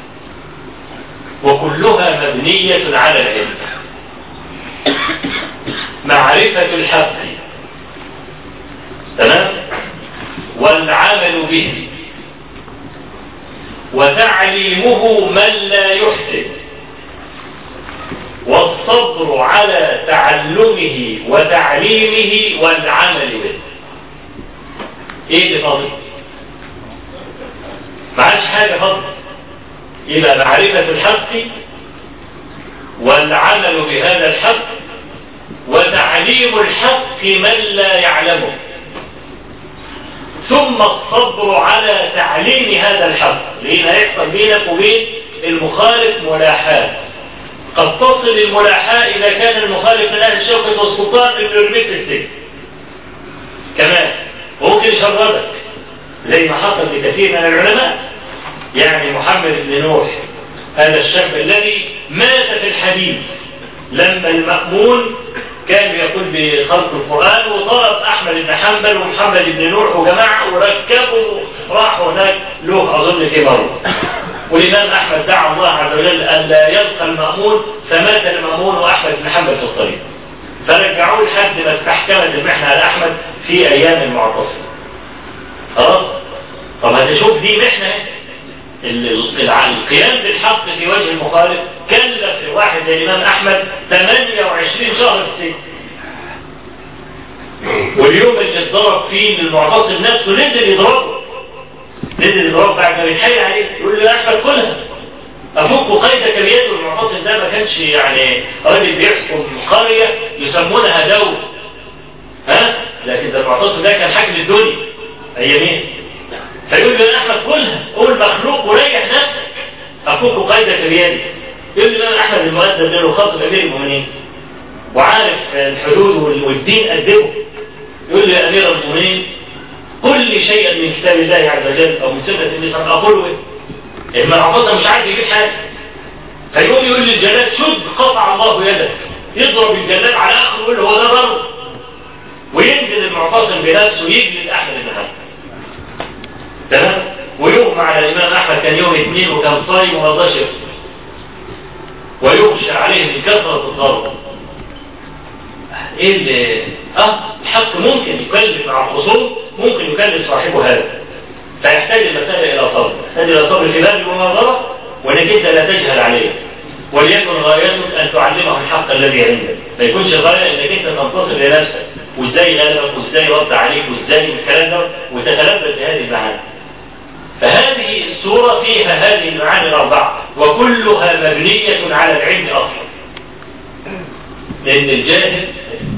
وكلها مبنية على العلم معرفة الحق تمام والعمل به وتعليمه من لا يحسن والصبر على تعلمه وتعليمه والعمل به ايه اللي فاضل ما عادش حاجة فاضل يبقى معرفة الحق والعمل بهذا الحق وتعليم الحق من لا يعلمه ثم الصبر على تعليم هذا الحق لأن هيحصل بينك وبين المخالف ملاحات قد تصل الملاحاة إذا كان المخالف من أهل الشوكة والسلطان إنه يرميك في السجن كمان وممكن يشردك زي ما حصل لكثير من العلماء يعني محمد بن نوح هذا الشاب الذي مات في الحديث لما المأمون كان يقول بخلق القرآن وطلب أحمد بن حنبل ومحمد بن نوح وجماعة وركبوا راحوا هناك له أظن في مرة والإمام أحمد دعا الله عز وجل أن لا يلقى المأمون فمات المأمون وأحمد بن حنبل في الطريق فرجعوه لحد ما استحكمت المحنة على أحمد في أيام المعتصم خلاص طب هتشوف دي محنة القيام بالحق في وجه المخالف كلف واحد زي الإمام أحمد 28 شهر في السجن واليوم اللي اتضرب فيه المعتصم نفسه نزل يضربه نزل يضربه بعد ما بيتحايل عليه يقول له يا أحمد كلها أفك قيدك بيده المعتصم ده ما كانش يعني راجل بيحكم قرية يسمونها دولة ها لكن ده المعتصم ده كان حاكم الدنيا أيامين فيقول له يا أحمد كلها قول مخلوق وريح نفسك أفك قيدك بيدي يقول لي الإمام أحمد المؤدب له خاطب أمير المؤمنين وعارف الحدود والدين أدبه يقول لي يا أمير المؤمنين قل لي شيئا من كتاب الله عز وجل أو من سنة النبي صلى الله عليه وسلم أقوله إيه؟ المعقوضة مش عارف يجيب حاجة فيقول يقول للجلاد شد قطع الله يدك يضرب الجلاد على آخره يقول له هو ده ضرب وينزل المعتصم بنفسه يجلد أحمد بن حنبل تمام ويغمى على الإمام أحمد كان يوم اثنين وكان صايم وما رضاش يفطر ويغشى عليه من كثرة الضرب ايه اللي اه الحق ممكن يكلف مع الخصوم ممكن يكلف صاحبه هذا فيحتاج المسألة إلى صبر يحتاج إلى صبر في باب المناظرة وإنك أنت لا تجهل عليه وليكن غايتك أن تعلمه الحق الذي عندك ما يكونش الغاية إنك أنت تنتصر لنفسك وإزاي غلبك وإزاي رد عليك وإزاي الكلام ده وتتلبس بهذه المعاني فهذه السورة فيها هذه المعاني الأربعة وكلها مبنية على العلم أصلا لأن الجاهل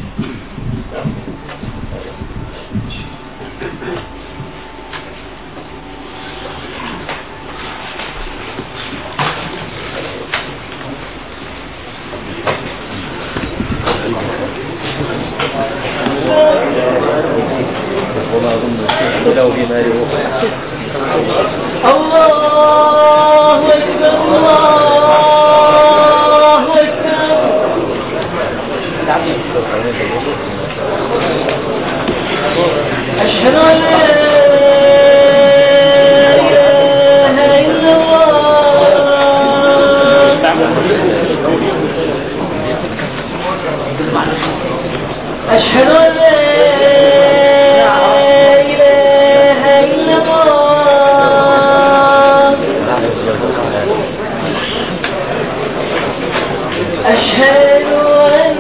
وما أظن له في ماله الله أكبر الله أكبر أشهد أن لا إله إلا الله أشهد أن لا إله إلا الله أشهد أن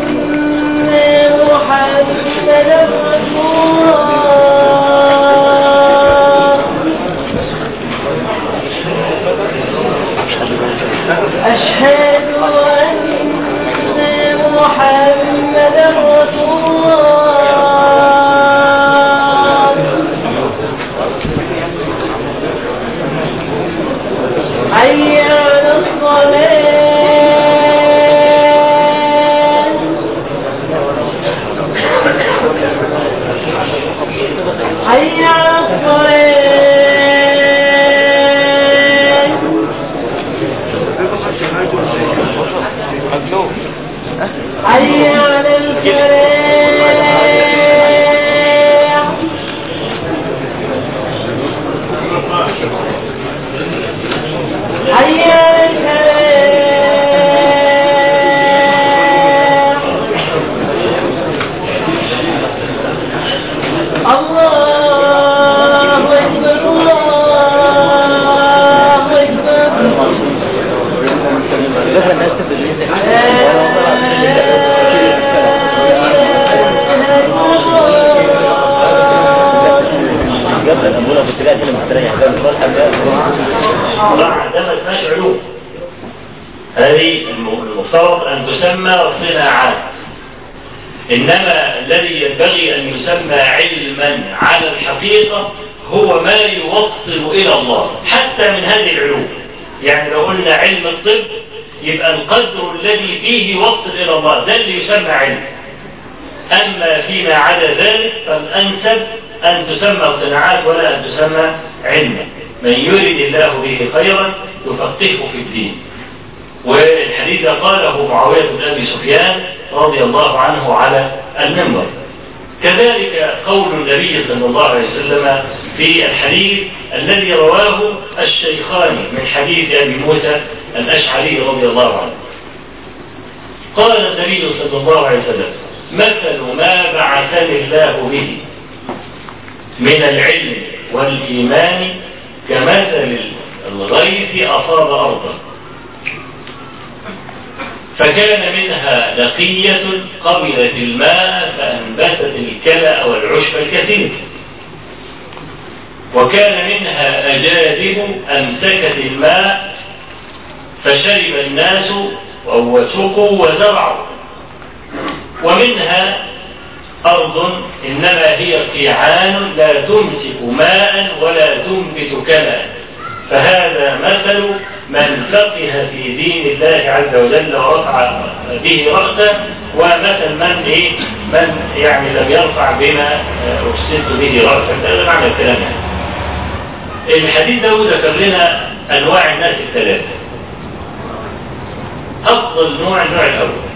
محمدا رسول الله أشهد أن محمدا رسول الله حي على الصلاة حي على الصلاة حي على الفلاح حي على الفلاح الله أكبر الله أكبر ذكر الناس تدريس قبل الأمور أبو تلاقي لما تريح قبل الفرحة طبعا ده ما اسمهاش علوم هذه المفترض ان تسمى صناعات انما الذي ينبغي ان يسمى علما على الحقيقه هو ما يوصل الى الله حتى من هذه العلوم يعني لو قلنا علم الطب يبقى القدر الذي فيه يوصل الى الله ده اللي يسمى علم اما فيما عدا ذلك فالانسب ان تسمى صناعات ولا ان تسمى علما من يرد الله به خيرا يفقهه في الدين والحديث قاله معاوية بن أبي سفيان رضي الله عنه على المنبر كذلك قول النبي صلى الله عليه وسلم في الحديث الذي رواه الشيخان من حديث أبي موسى الأشعري رضي الله عنه قال النبي صلى الله عليه وسلم مثل ما بعثني الله به من العلم والإيمان كمثل الغيث أصاب أرضا فكان منها نقية قبلت الماء فأنبتت الكلأ والعشب الكثير وكان منها أجادب أمسكت الماء فشرب الناس وسقوا وزرعوا ومنها أرض إنما هي قيعان لا تمسك ماء ولا تنبت كلأ فهذا مثل من فقه في دين الله عز وجل ورفع به رأسه ومثل من إيه من يعني لم يرفع بما أرسلت به رأسه هذا معنى الكلام يعني. الحديث ده ذكر لنا أنواع الناس الثلاثة أفضل نوع النوع الأول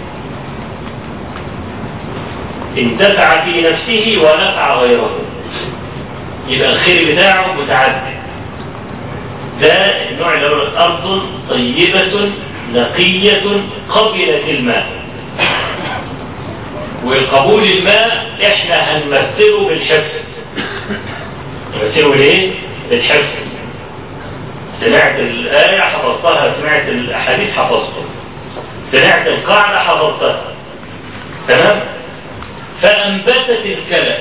انتفع في نفسه ونفع غيره يبقى الخير بتاعه متعدد ده النوع الأول أرض طيبة نقية قبلت الماء وقبول الماء احنا هنمثله بالحفظ نمثله ليه؟ بالحفظ سمعت الآية حفظتها سمعت الأحاديث حفظتها سمعت القاعدة حفظتها تمام؟ فأنبتت الكلى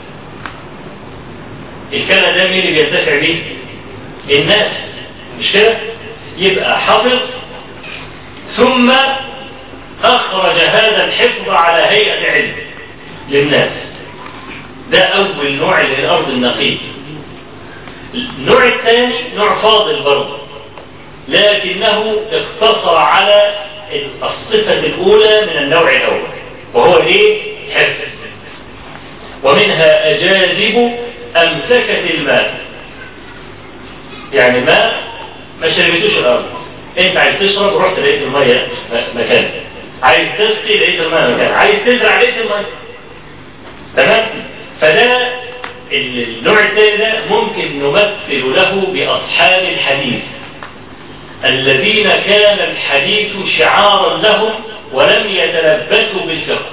الكلى ده مين اللي بينتفع بيه؟ الناس مش كده؟ يبقى حفظ ثم أخرج هذا الحفظ على هيئة علم للناس ده أول نوع للأرض النقية النوع الثاني نوع فاضل برضه لكنه اقتصر على الصفة الأولى من النوع الأول وهو إيه؟ حفظ ومنها أجاذب أمسكت الماء يعني ماء ما شربتوش الأرض أنت عايز تشرب رحت لقيت المية مكان عايز تسقي لقيت المية مكان عايز تزرع لقيت المية تمام فده النوع الثاني ده ممكن نمثل له بأصحاب الحديث الذين كان الحديث شعارا لهم ولم يتلبسوا بالفقه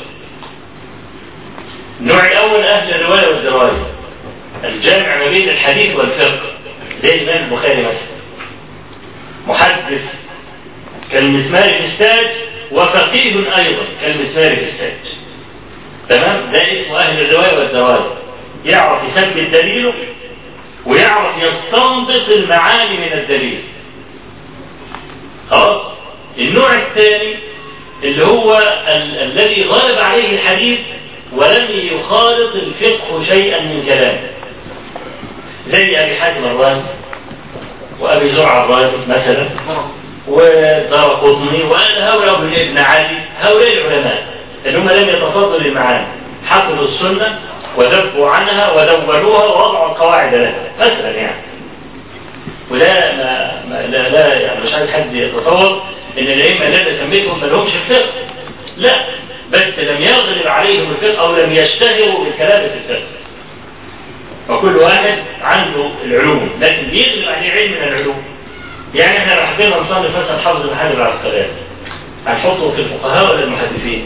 النوع الأول أهل الرواية والدراية الجامع ما بين الحديث والفقه زي الإمام البخاري مثلا محدث كالمسمار في الساج وفقيه أيضا كالمسمار في الساج تمام ده اسمه أهل الرواية والدراية يعرف يثبت دليله ويعرف يستنبط المعاني من الدليل خلاص النوع الثاني اللي هو ال الذي غلب عليه الحديث ولم يخالط الفقه شيئا من كلامه زي ابي حاتم الرازي وابي زرع الرازي مثلا ودار قطني وهؤلاء ابن علي هؤلاء العلماء اللي هم لم يتفضلوا المعاني حفظوا السنه ودبوا عنها ودولوها ووضعوا القواعد لها مثلا يعني وده ما, ما لا, لا يعني مش عايز حد يتصور ان الائمه اللي سميتهم ما لهمش الفقه لا بس لم يغلب عليهم الفقه او لم يشتهروا بالكلام في الفقه وكل واحد عنده العلوم لكن بيغلب عليه علم من العلوم يعني احنا لو حبينا نصنف مثلا حافظ بن حجر العسقلاني هنحطه في الفقهاء ولا المحدثين؟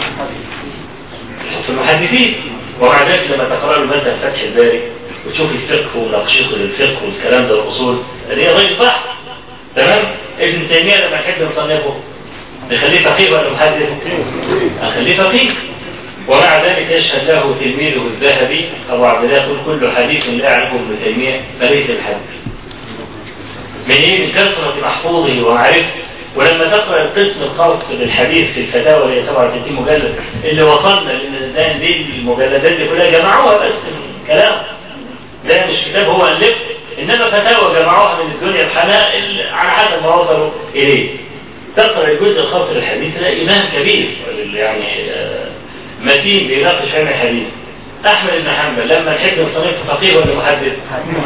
في المحدثين ومع ذلك لما تقرأ له مثلا فتح الباري وتشوف الفقه ونقشته للفقه والكلام ده والأصول اللي هي غير بحث تمام ابن تيمية لما يحب نصنفه نخليه فقيه ولا محدث نخليه فقيه ومع ذلك يشهد له تلميذه الذهبي أبو عبد الله يقول كل حديث لا يعرفه ابن تيمية فليس بحديث من ايه من كثرة محفوظه ومعرفته ولما تقرأ القسم الخاص بالحديث في الفتاوى اللي هي 37 مجلد اللي وصلنا لان دي المجلدات دي كلها جمعوها بس كلام ده مش كتاب هو ألفه إنما فتاوى جمعوها من الدنيا بحناء على حسب ما وصلوا إليه تقرأ الجزء الخاص بالحديث تلاقي إمام كبير يعني متين بيناقش علم الحديث أحمد بن حنبل لما نحب نصنف فقيه ولا محدث؟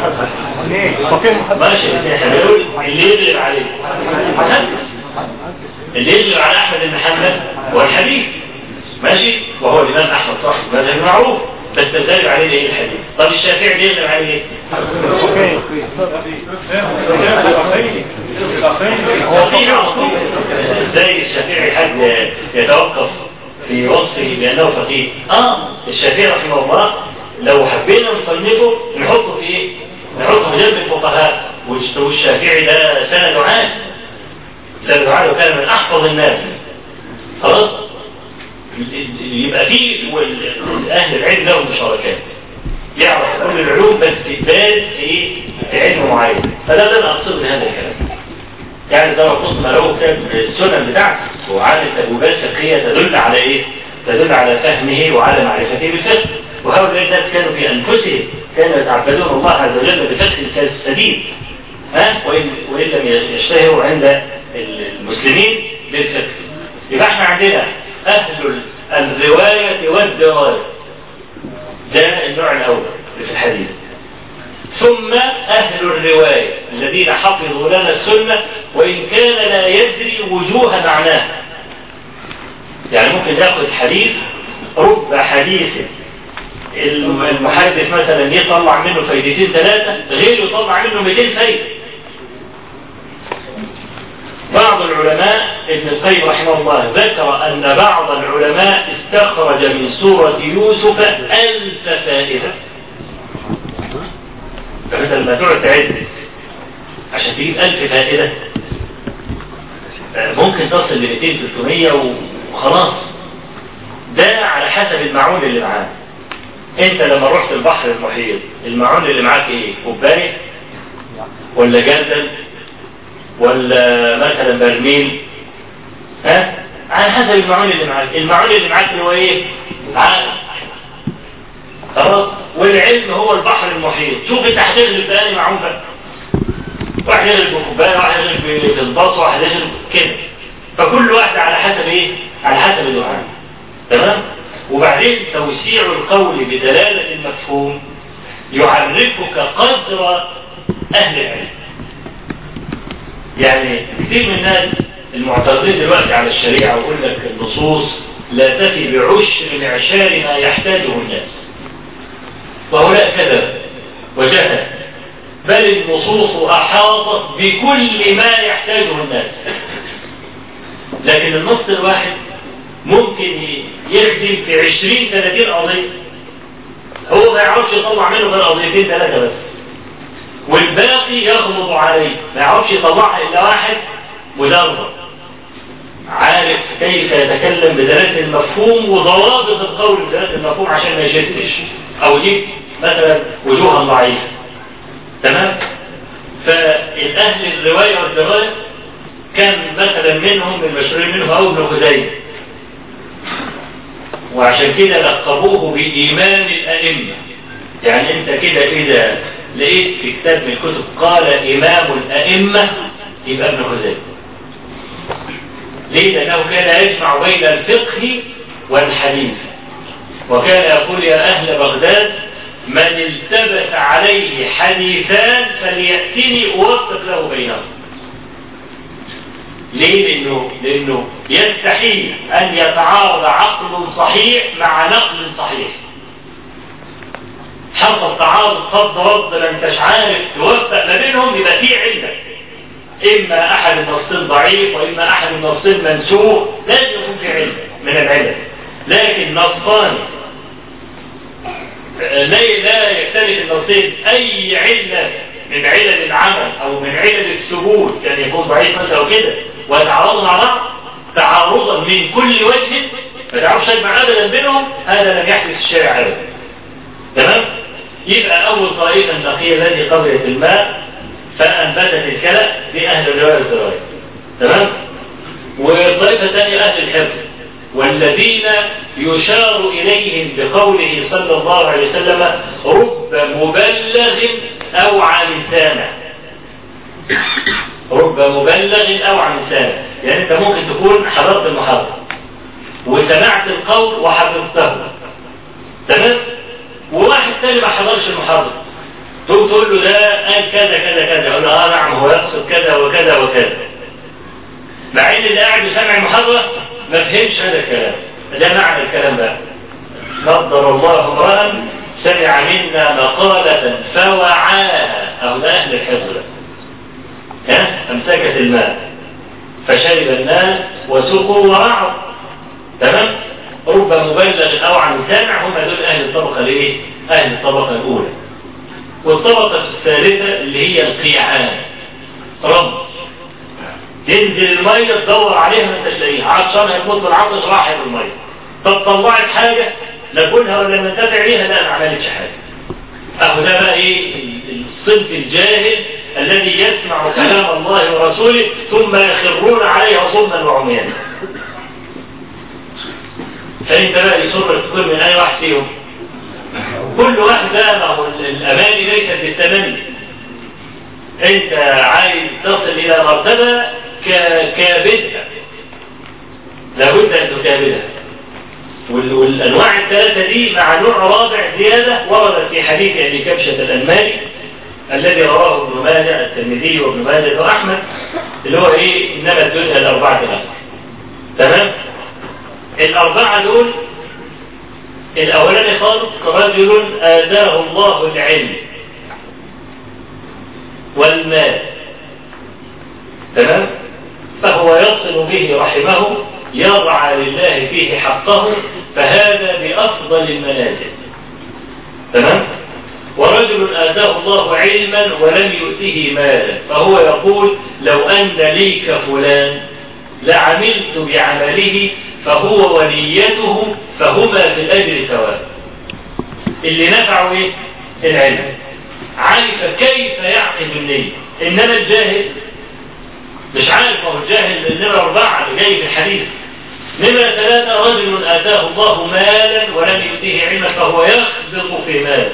ماشي احنا بنقول اللي يغلب عليه محدث اللي يغلب على أحمد بن حنبل هو الحديث ماشي وهو الإمام أحمد صاحب مذهب معروف بس الغالب عليه ايه الحديث طب الشافعي بيغلب عليه ايه؟ ازاي الشافعي حد يتوقف في وصفه بانه فقيه اه الشافعي رحمه الله لو حبينا نصنفه نحطه في ايه؟ نحطه في جنب الفقهاء والشافعي ده سند عالي سند عالي وكان من احفظ الناس خلاص يبقى فيه اهل العلم لهم مشاركات يعرف كل العلوم بس بارز في في علم معين فده اللي انا اقصده بهذا الكلام يعني ده قسم له كتاب السنن بتاعته وعادة تجربات فقهية تدل على ايه؟ تدل على فهمه وعلى معرفته بالفقه وهؤلاء الناس كانوا في انفسهم كانوا يتعبدون الله عز وجل بفقه السديد ها وإن, وإن لم يشتهروا عند المسلمين بالفقه يبقى احنا عندنا أهل الرواية والدراية ده النوع الأول في الحديث ثم أهل الرواية الذين حفظوا لنا السنة وإن كان لا يدري وجوه معناها يعني ممكن ياخذ حديث رب حديث المحدث مثلا يطلع منه فايدتين ثلاثة غيره يطلع منه 200 فايدة بعض العلماء ابن القيم رحمه الله ذكر أن بعض العلماء استخرج من سورة يوسف ألف فائدة فمثل لما تقعد تعد عشان تجيب ألف فائدة ممكن تصل ل 200 300 وخلاص ده على حسب المعون اللي معاك انت لما رحت البحر المحيط المعون اللي معاك ايه كوبايه ولا جردل ولا مثلا برميل ها على حسب المعون اللي معاك المعون اللي معاك هو ايه عقل خلاص والعلم هو البحر المحيط شوف انت هتغلب بأي معون بقى واحد يغلب بكوبايه واحد يغلب بالباص واحد يغلب كده فكل واحد على حسب ايه على حسب اللي معاه تمام وبعدين توسيع القول بدلالة المفهوم يعرفك قدر أهل العلم يعني كثير من الناس المعترضين دلوقتي على الشريعة ويقول لك النصوص لا تفي بعشر معشار ما يحتاجه الناس وهؤلاء كذب وجهل بل النصوص أحاطت بكل ما يحتاجه الناس لكن النص الواحد ممكن يخدم في عشرين ثلاثين قضية هو ما يعرفش يطلع منه غير قضيتين ثلاثة بس والباقي يغمض عليه ما يعرفش يطلعها إلا واحد مدرب عارف كيف يتكلم بدلالة المفهوم وضوابط القول بدلالة المفهوم عشان ما يشدش أو يجيب مثلا وجوها ضعيفة تمام فالأهل الرواية والدراية كان مثلا منهم المشهورين منهم أو ابن خزيمة وعشان كده لقبوه بإمام الأئمة يعني أنت كده إذا لقيت في كتاب من الكتب قال إمام الأئمة يبقى ابن خزيمة ليه؟ لأنه كان يجمع بين الفقه والحديث وكان يقول يا أهل بغداد من التبس عليه حديثان فليأتني أوفق له بينهم ليه؟ لأنه, لأنه يستحيل أن يتعارض عقل صحيح مع نقل صحيح حصل تعارض صد رد ما انتش عارف توفق ما بينهم يبقى في علة إما أحد النصين ضعيف وإما أحد النصين منسوخ لازم يكون في علة من العلل لكن نصان لا لا يختلف النصين أي علة من علل العمل أو من علل الثبوت كان يكون ضعيف مثلا أو كده ويتعارضوا مع بعض تعارضا من كل وجه ما تعرفش يجمع ابدا بينهم هذا لم يحدث الشارع ابدا تمام يبقى اول طائفه النقيه التي قبلت الماء فانبتت الكلى دي اهل الروايه والدرايه تمام والطائفه الثانيه اهل الحفظ والذين يشار اليهم بقوله صلى الله عليه وسلم رب مبلغ او عن سامع رب مبلغ او عن سامع يعني انت ممكن تكون حضرت المحاضرة وسمعت القول وحفظته تمام وواحد تاني ما حضرش المحاضرة تقوم تقول له ده قال كذا كذا كذا يقول له اه نعم هو يقصد كذا وكذا وكذا مع ان اللي قاعد يسمع المحاضرة ما فهمش هذا الكلام ده معنى الكلام ده نظر الله امرأ سمع منا مقالة فوعاها او ده اهل الحفظ ها امسكت الماء فشرب الناس وسقوا ورعوا تمام رب مبلغ او عن سامع هم دول اهل الطبقه الايه اهل الطبقه الاولى والطبقه الثالثه اللي هي القيعان رب تنزل الميه تدور عليها ما انتش لاقيها عطشان هتموت بالعطش راح الميه طب طلعت حاجه ناكلها ولا ننتفع بيها لا ما عملتش حاجه اهو ده بقى ايه الصنف الجاهل الذي يسمع كلام الله ورسوله ثم يخرون عليها صما وعميانا فانت بقى يسرك تكون من اي واحد فيهم كل واحد بقى ما هو الاماني ليست بالتمني انت عايز تصل الى مرتبه كابدها لابد ان تكابدها والانواع الثلاثه دي مع نوع رابع زياده وردت في حديث ابي كبشه الانماري الذي رواه ابن ماجه الترمذي وابن ماجه واحمد اللي هو ايه انما الدنيا الاربعه الاخر تمام الاربعه دول الاولاني خالص رجل اتاه الله العلم والمال تمام فهو يصل به رحمه يرعى لله فيه حقه فهذا بأفضل المنازل تمام ورجل آتاه الله علما ولم يؤته مالا فهو يقول لو أن لي كفلان لعملت بعمله فهو وليته فهما في الأجر سواء اللي نفعه ايه العلم عرف كيف يعقد النية إنما الجاهل مش عارف هو الجاهل النمرة أربعة اللي جاي في الحديث نمرة ثلاثة رجل آتاه الله مالا ولم يؤتيه علما فهو يخبط في ماله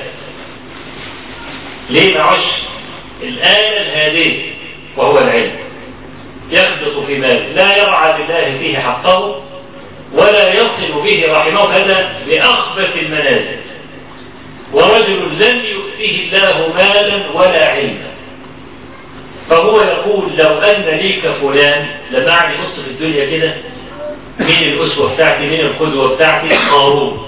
ليه معش الآية الهادية وهو العلم يخبط في ماله لا يرعى لله فيه حقه ولا يصل به رحمه هذا بأخبث المنازل ورجل لم يؤتيه الله مالا ولا علما فهو يقول لو أن لي كفلان لما قعد يبص في الدنيا كده مين الأسوة بتاعتي مين القدوة بتاعتي قارون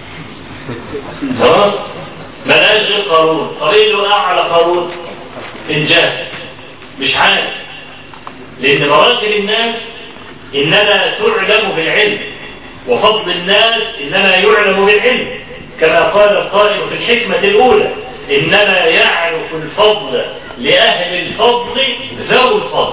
خلاص ما لقاش غير قارون طب ايه اللي وقع على قارون انجاز مش عارف لان مراتب الناس انما تعلم بالعلم وفضل الناس انما يعلم بالعلم كما قال القائل في الحكمة الاولى انما يعرف الفضل لاهل الفضل ذو الفضل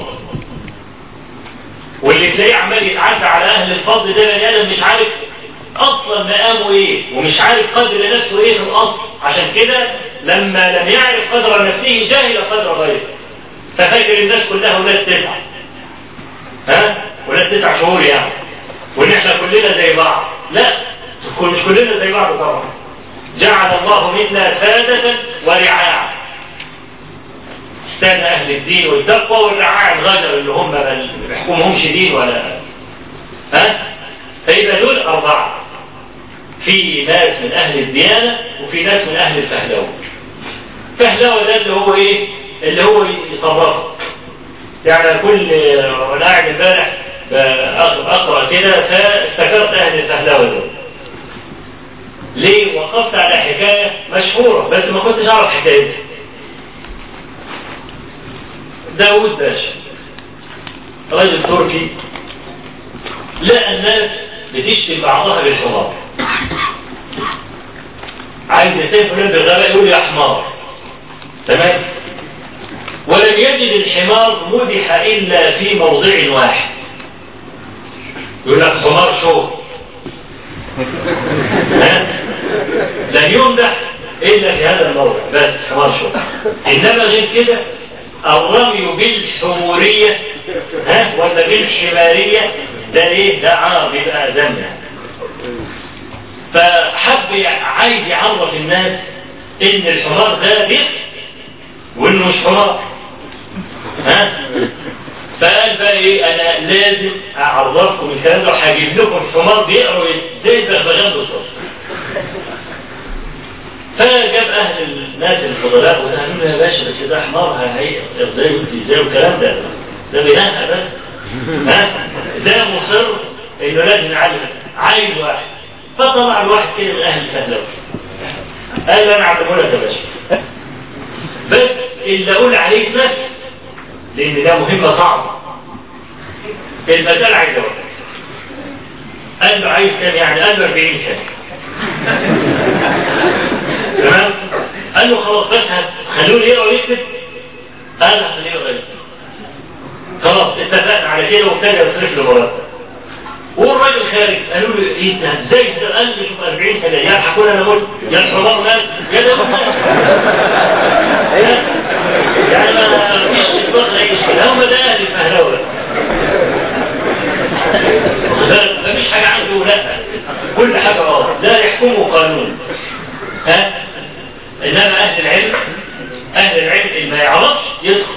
واللي تلاقيه عمال يتعدى على اهل الفضل ده بني ادم مش عارف اصلا مقامه ايه ومش عارف قدر نفسه ايه في الاصل عشان كده لما لم يعرف قدر نفسه جاهل قدر غيره ففاكر الناس كلها ولاد تسعة ها ولاد تسع شهور يعني وان احنا كلنا زي بعض لا مش كلنا زي بعض طبعا جعل الله منا سادة ورعاع استاذ اهل الدين والتقوى والرعاع الغدر اللي هم ما بيحكمهمش دين ولا ها فيبقى دول اربعه في ناس من اهل الديانه وفي ناس من اهل الفهلوه فهلوه ده اللي هو ايه اللي هو يصرفك يعني كل وانا قاعد امبارح اقرا كده فافتكرت اهل الفهلوه دول ليه وقفت على حكايه مشهوره بس ما كنتش اعرف حكايتها داود باشا راجل تركي لقى الناس بتشتم بعضها بالحمار عايز يسافر بالغباء يقول يا حمار تمام ولم يجد الحمار مدح الا في موضع واحد يقول لك حمار شو لم يمدح الا في هذا الموضع بس حمار شو انما غير كده الرمي بالحمورية ها ولا بالحمارية ده ليه ده عار بيبقى ذنب فحب عايز يعرف الناس ان الحمار ده بيت وانه مش حمار ها فقال بقى ايه انا لازم اعرفكم الكلام ده وهجيب لكم حمار بيقروا زي البغبغان بالظبط فجاب اهل الناس الفضلاء وقالوا له يا باشا بس ده حمار ازاي ازاي والكلام ده ده بينهى بس ها ده مصر انه لازم نعلم عايز واحد فطلع الواحد كده من اهل الفهلوه قال له انا اعلمه لك يا باشا بس اللي اقول عليك بس لان ده مهمه صعبه المثال عايز اقول قال له عايز كام يعني قال له 40 كام تمام قال له خلاص بس خلوه يقرا ويكتب قال له خليه يقرا ويكتب خلاص اتفقنا على كده وابتدى يصرف له مرتب والراجل خارج قالوا له ايه انت ازاي ده قال لي شوف 40 سنه يا هكون انا قلت يا الحمار مات يا ده يعني ما فيش اطلاق اي شيء هم ده اهل الفهلوه مفيش حاجه عنده لا كل حاجه اه لا يحكمه قانون ها انما اهل العلم اهل العلم اللي ما يعرفش يدخل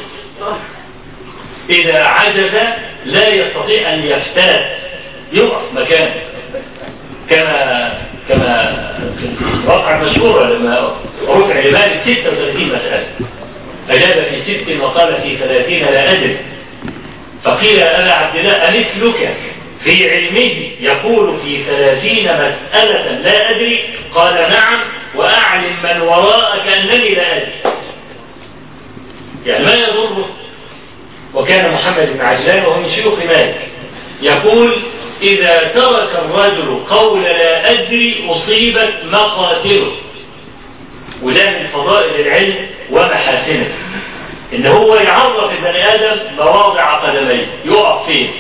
اذا عجز لا يستطيع ان يفتات يقف مكانه كما كما في الواقعة المشهورة لما رفع لمالك 36 مسألة أجاب في ست وقال في ثلاثين لا أدري فقيل أنا عبد الله أمثلك في علمه يقول في ثلاثين مسألة لا أدري قال نعم وأعلم من وراءك أنني لا أدري يعني ما يضره وكان محمد بن عجلان وهو من شيوخ مالك يقول إذا ترك الرجل قول لا أدري أصيبت مقاتله وده من فضائل العلم ومحاسنه إن هو يعرف البني آدم مواضع قدميه يقف فين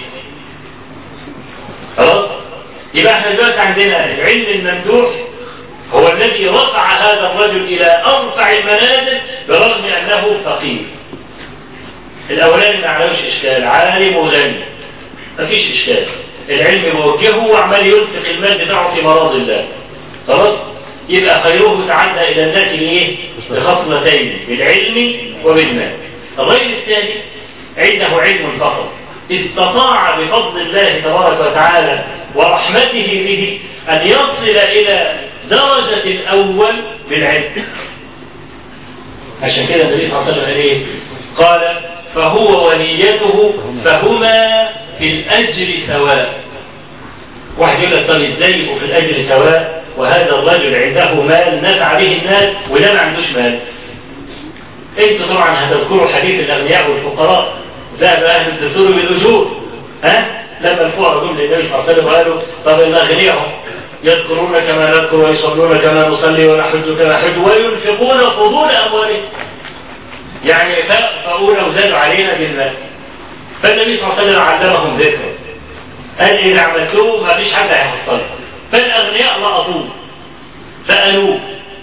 خلاص يبقى احنا دلوقتي عندنا العلم الممدوح هو الذي رفع هذا الرجل إلى أرفع المنازل برغم أنه فقير الأولاني ما عليهوش إشكال عالم وغني مفيش إشكال العلم موجهه وعمال ينفق المال بتاعه في مراض الله خلاص يبقى خيره تعدى إلى الناس إيه بخصلتين بالعلم وبالمال الرجل الثاني عنده علم فقط استطاع بفضل الله تبارك وتعالى ورحمته به أن يصل إلى درجة الأول بالعلم عشان كده النبي صلى الله عليه وسلم قال ايه؟ قال فهو ونيته فهما في الأجر سواء واحد يقول لك طب ازاي يبقوا في الأجر سواء وهذا الرجل عنده مال نفع به الناس وده ما عندوش مال انتوا طبعا هتذكروا حديث الأغنياء والفقراء ذهب أهل الدثور بالأجور ها لما الفقراء جم للنبي صلى الله عليه وسلم قالوا طب الأغنياء هم يذكرون كما نذكر ويصلون كما نصلي ونحج كما نحج وينفقون فضول أموالهم يعني فأولى وزادوا علينا بالمال فالنبي صلى الله عليه وسلم علمهم ذكر قال إذا عملتوه ما فيش حد هيحصل فالأغنياء لقطوه فقالوه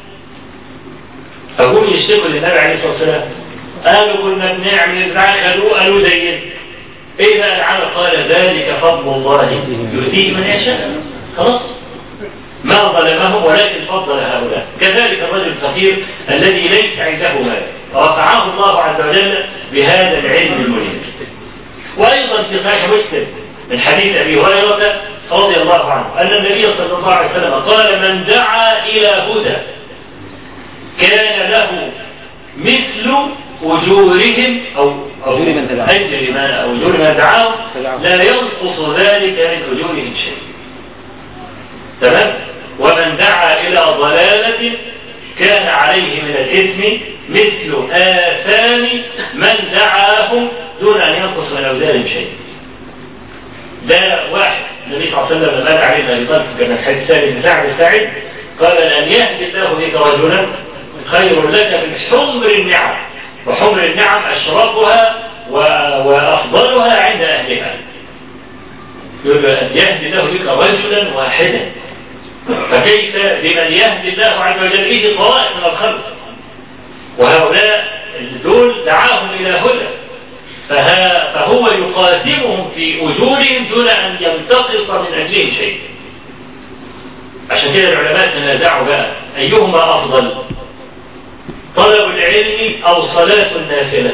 فهم يشتكوا للنبي عليه الصلاة والسلام قالوا كنا بنعمل بتاع قالوا قالوا زينا ايه بقى العمل قال ذلك فضل الله يؤتيه من يشاء خلاص ما ظلمهم ولكن فضل هؤلاء كذلك الرجل الفقير الذي ليس عنده مال رفعه الله عز وجل بهذا العلم المنير وايضا في صحيح مسلم من حديث ابي هريره رضي الله عنه ان النبي صلى الله عليه وسلم قال من دعا الى هدى كان له مثل اجورهم او او أجور من دعاهم. اجر ما او اجور من دعاهم لا ينقص ذلك من اجورهم شيء تمام ومن دعا إلى ضلالة كان عليه من الإثم مثل آثام من دعاهم دون أن ينقص من أوزارهم شيء ده واحد النبي صلى الله عليه وسلم لما قال عليه من أبي طالب كما الحديث سالم بن سعد الساعد قال أن يهدي الله بك رجلا خير لك من حمر النعم وحمر النعم أشرفها و- وأفضلها عند أهلها يقول أن يهدي الله بك رجلا واحدا فكيف بمن يهدي الله عز وجل به طوائف من الخلق وهؤلاء دول دعاهم إلى هدى فها فهو يقاسمهم في أجورهم دون أن ينتقص من أجلهم شيء عشان كده العلماء تنازعوا بقى أيهما أفضل طلب العلم أو صلاة النافلة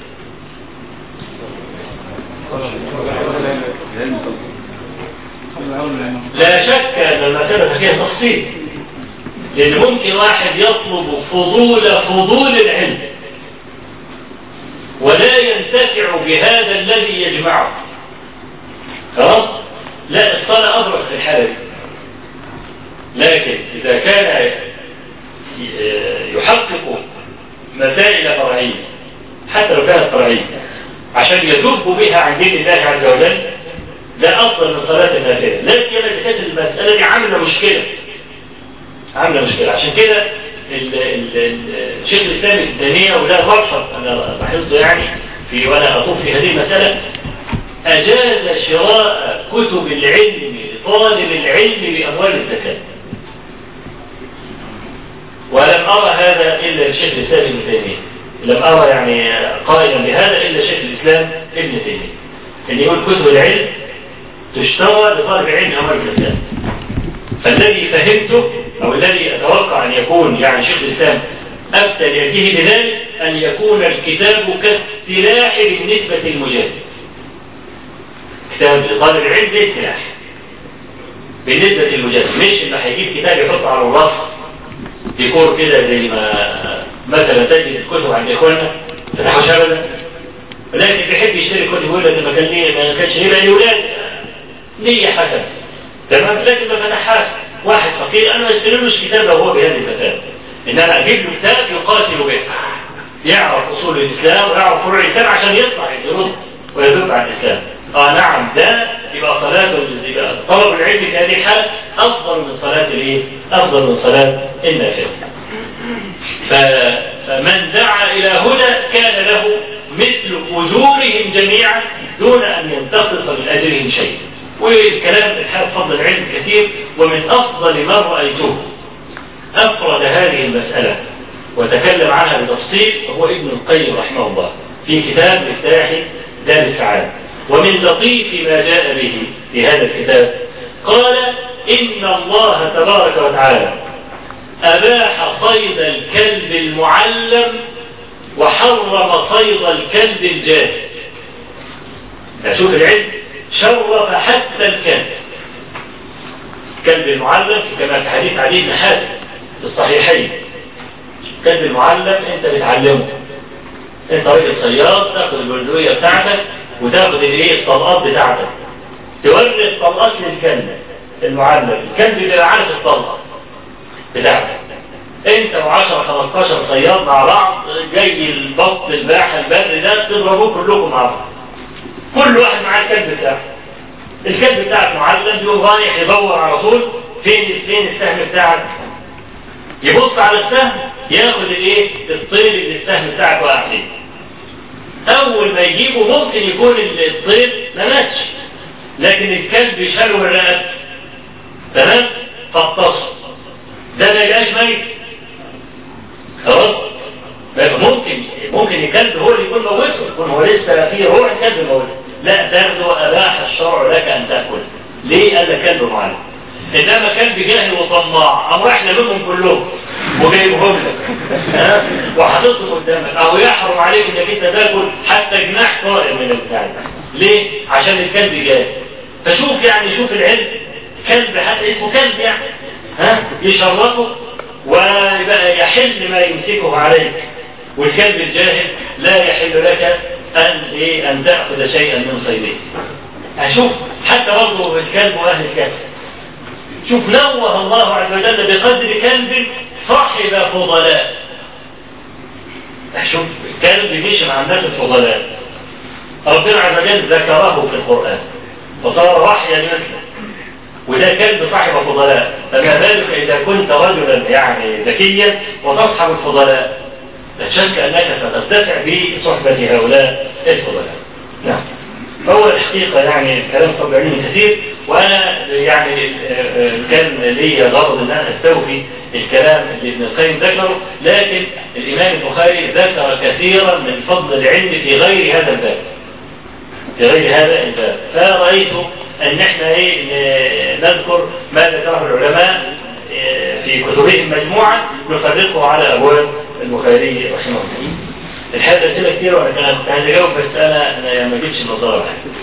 لا شك أن المسألة فيها تفصيل لأن ممكن واحد يطلب فضول فضول العلم ولا ينتفع بهذا الذي يجمعه خلاص لا الصلاة أبرز في الحالة دي لكن إذا كان يحقق مسائل فرعية حتى لو كانت فرعية عشان يذب بها عن دين الله عز وجل ده أفضل من صلاة النافلة لكن إذا كانت المسألة دي عاملة مشكلة عاملة مشكلة عشان كده ال- ال- ال- الشيخ الإسلام ابن تيمية وده ملحظ أنا لاحظته يعني في وأنا أطوف في هذه المسألة أجاز شراء كتب العلم لطالب العلم بأموال الزكاة ولم أرى هذا إلا الشيخ الإسلام ابن تيمية لم أرى يعني قائلا بهذا إلا شيخ الإسلام ابن تيمية أن يقول كتب العلم تشترى لطالب العلم أموال الزكاة فالذي فهمته أو الذي أتوقع أن يكون يعني شيخ الإسلام أفتى ليده بذلك أن يكون الكتاب كالسلاح بالنسبة للمجاهد كتاب لطالب العلم زي السلاح بالنسبة للمجاهد مش إنه هيجيب كتاب يحطه على الرف ديكور كده زي ما مثلا تجد الكتب عند إخواننا فتحوا شبكة ولكن بيحب يشتري كتب يقول لك ما كان ليه ما كانش هيبقى لأولاد نية حسنة تمام لكن ما فتحهاش واحد فقير انا ما اشتريلوش كتاب لو هو بهذه الفتاة ان انا اجيب له كتاب يقاتل به يعرف اصول الاسلام ويعرف فروع الاسلام عشان يطلع يرد ويدل على الاسلام اه نعم ده يبقى صلاة يبقى طلب العلم في هذه الحالة افضل من صلاة الايه؟ افضل من صلاة النافلة. ف- فمن دعا الى هدى كان له مثل اجورهم جميعا دون ان ينتقص من اجرهم شيء. والكلام في الحال فضل العلم كثير ومن افضل ما رايته افرد هذه المسألة وتكلم عنها بتفصيل هو ابن القيم رحمه الله في كتاب مفتاح دار السعادة ومن لطيف ما جاء به في هذا الكتاب قال إن الله تبارك وتعالى أباح صيد الكلب المعلم وحرم صيد الكلب الجاهل شوف العلم شرف حتى الكلب الكلب المعلم كما في حديث علي بن حاتم في الصحيحين الكلب المعلم انت بتعلمه انت راجل صياد تاخد البندقية بتاعتك وتاخد الايه الطلقات بتاعتك توري الطلقات للكلب المعلم الكلب بيبقى عارف الطلقة بتاعتك انت و10 15 صياد مع بعض جاي البط الباحة البر ده تضربوه كلكم مع بعض كل واحد معاه الكلب بتاعه الكلب بتاعك معلم بيقوم رايح يدور على طول فين فين السهم بتاعك يبص على السهم ياخد الايه الطير اللي السهم بتاعك واقع فيه اول ما يجيبه ممكن يكون الطير ما ماتش لكن الكلب شاله من الرقبه تمام فاتصل ده ما يبقاش ميت خلاص ممكن ممكن الكلب هو اللي يكون موته يكون هو لسه فيه روح الكلب موته لا تاخده اباح الشرع لك ان تاكل ليه قال لك كلب معلم انما كلب جاهل وطماع قام رايح لممهم كلهم وجايبهم لك ها وحاططهم قدامك او يحرم عليك انك انت تاكل حتى جناح طائر من البتاع ده. ليه؟ عشان الكلب جاهل فشوف يعني شوف العلم كلب حتى اسمه كلب يعني ها يشرفه ويبقى يحل ما يمسكه عليك والكلب الجاهل لا يحل لك ان ايه ان تاخذ شيئا من صيده هشوف حتى برضه الكلب واهل الكلب شوف نوه الله عز وجل بقدر كلب صاحب فضلاء شوف الكلب مش مع الناس الفضلاء ربنا عز وجل ذكره في القرآن وصار وحيا مثله وده كلب صاحب فضلاء فما بالك إذا كنت رجلا يعني ذكيا وتصحب الفضلاء لا شك أنك سترتفع بصحبة هؤلاء الفضلاء نعم فهو الحقيقة يعني كلام طبيعي كثير وأنا يعني كان لي غرض أن أنا أستوفي الكلام اللي ابن القيم ذكره لكن الإمام البخاري ذكر كثيرا من فضل العلم في غير هذا الباب في غير هذا الباب فرأيت أن احنا ايه نذكر ما ذكره العلماء في كتبهم مجموعة نفرقه على أبواب البخاري رحمه الله الحقيقة أسئلة كتير وأنا كنت عايز أجاوب بس أنا أنا ما جبتش النظارة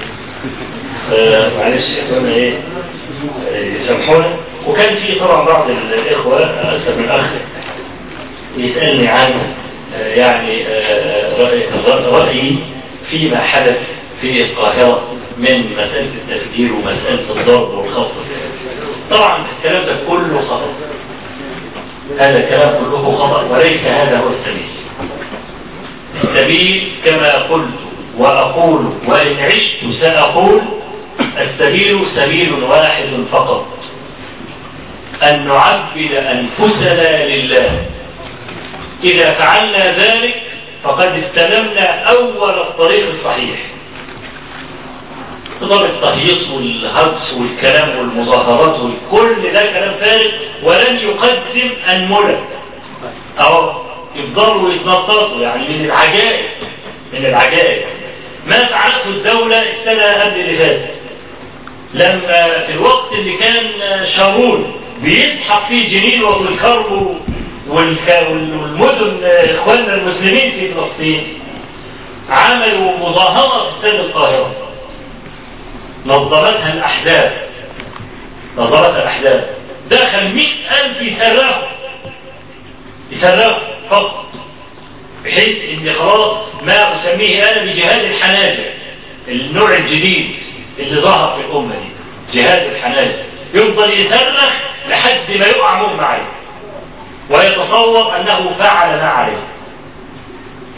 معلش يا إيه يسامحونا وكان في طبعا بعض الإخوة أكثر من أخ يسألني عن يعني رأيي فيما حدث في القاهرة من مسألة التفجير ومسألة الضرب والخطف طبعا الكلام ده كله خطأ هذا الكلام كله خطأ وليس هذا هو السبيل السبيل كما قلت وأقول وإن عشت سأقول السبيل سبيل واحد فقط أن نعبد أنفسنا لله إذا فعلنا ذلك فقد استلمنا أول الطريق الصحيح نظام التهيص والهجس والكلام والمظاهرات والكل ده كلام فارغ ولن يقدم أنملة أو يفضلوا يتنططوا يعني من العجائب من العجائب ما فعلته الدولة السنة قبل اللي فاتت لما في الوقت اللي كان شارون بيسحق فيه جنين والكرب والمدن اخواننا المسلمين في فلسطين عملوا مظاهرة في استاد القاهرة نظمتها الأحزاب نظمتها الأحزاب دخل مئة ألف يسرقوا يسرقوا فقط بحيث ان خلاص ما اسميه انا بجهاد الحناجر النوع الجديد اللي ظهر في الامه دي جهاد الحناجر يفضل يصرخ لحد ما يقع مغمى عليه ويتصور انه فعل ما عليه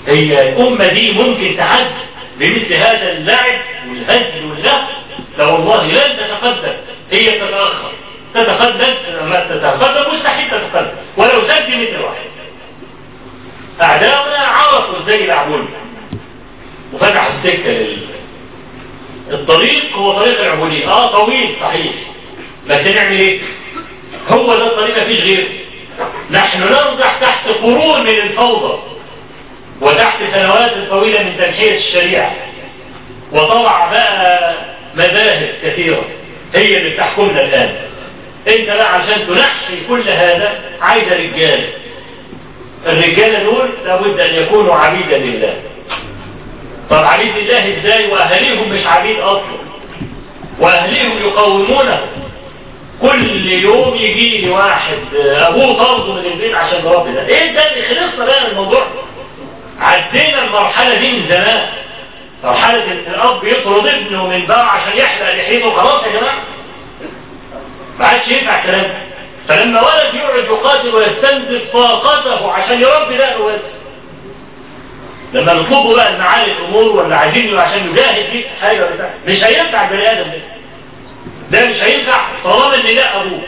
هي الأمة دي ممكن تعد بمثل هذا اللعب والهزل واللهو لا والله لن تتقدم هي تتأخر تتقدم ما تتقدم مستحيل تتقدم ولو زاد متر واحد أعداؤنا عرفوا ازاي يلعبون وفتحوا السكة لل الطريق هو طريق العبودية اه طويل صحيح بس نعمل ايه هو ده الطريق مفيش غيره نحن نرجع تحت قرون من الفوضى وتحت سنوات طويلة من تنحية الشريعة وطلع بقى مذاهب كثيرة هي اللي بتحكمنا الآن انت بقى عشان تنحي كل هذا عايز رجال الرجال دول لابد ان يكونوا عبيدا لله طب عبيد الله ازاي واهاليهم مش عبيد اصلا واهليهم يقومونه كل يوم يجي لي واحد ابوه طرده من البيت عشان ربي ده ايه ده اللي خلصنا بقى من الموضوع عدينا المرحله دي من زمان مرحله ان الاب يطرد ابنه من بقى عشان يحلق لحيته خلاص يا جماعه ما عادش ينفع الكلام ده فلما ولد يقعد يقاتل ويستنزف طاقته عشان يربي ده الولد لما نطلبه بقى المعالي الامور ولا عايزينه عشان يجاهد في حاجه ولا بتاع مش هينفع البني ادم ده ده مش هينفع طالما ان لا ابوه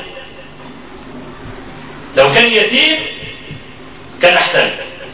لو كان يتيم كان احسن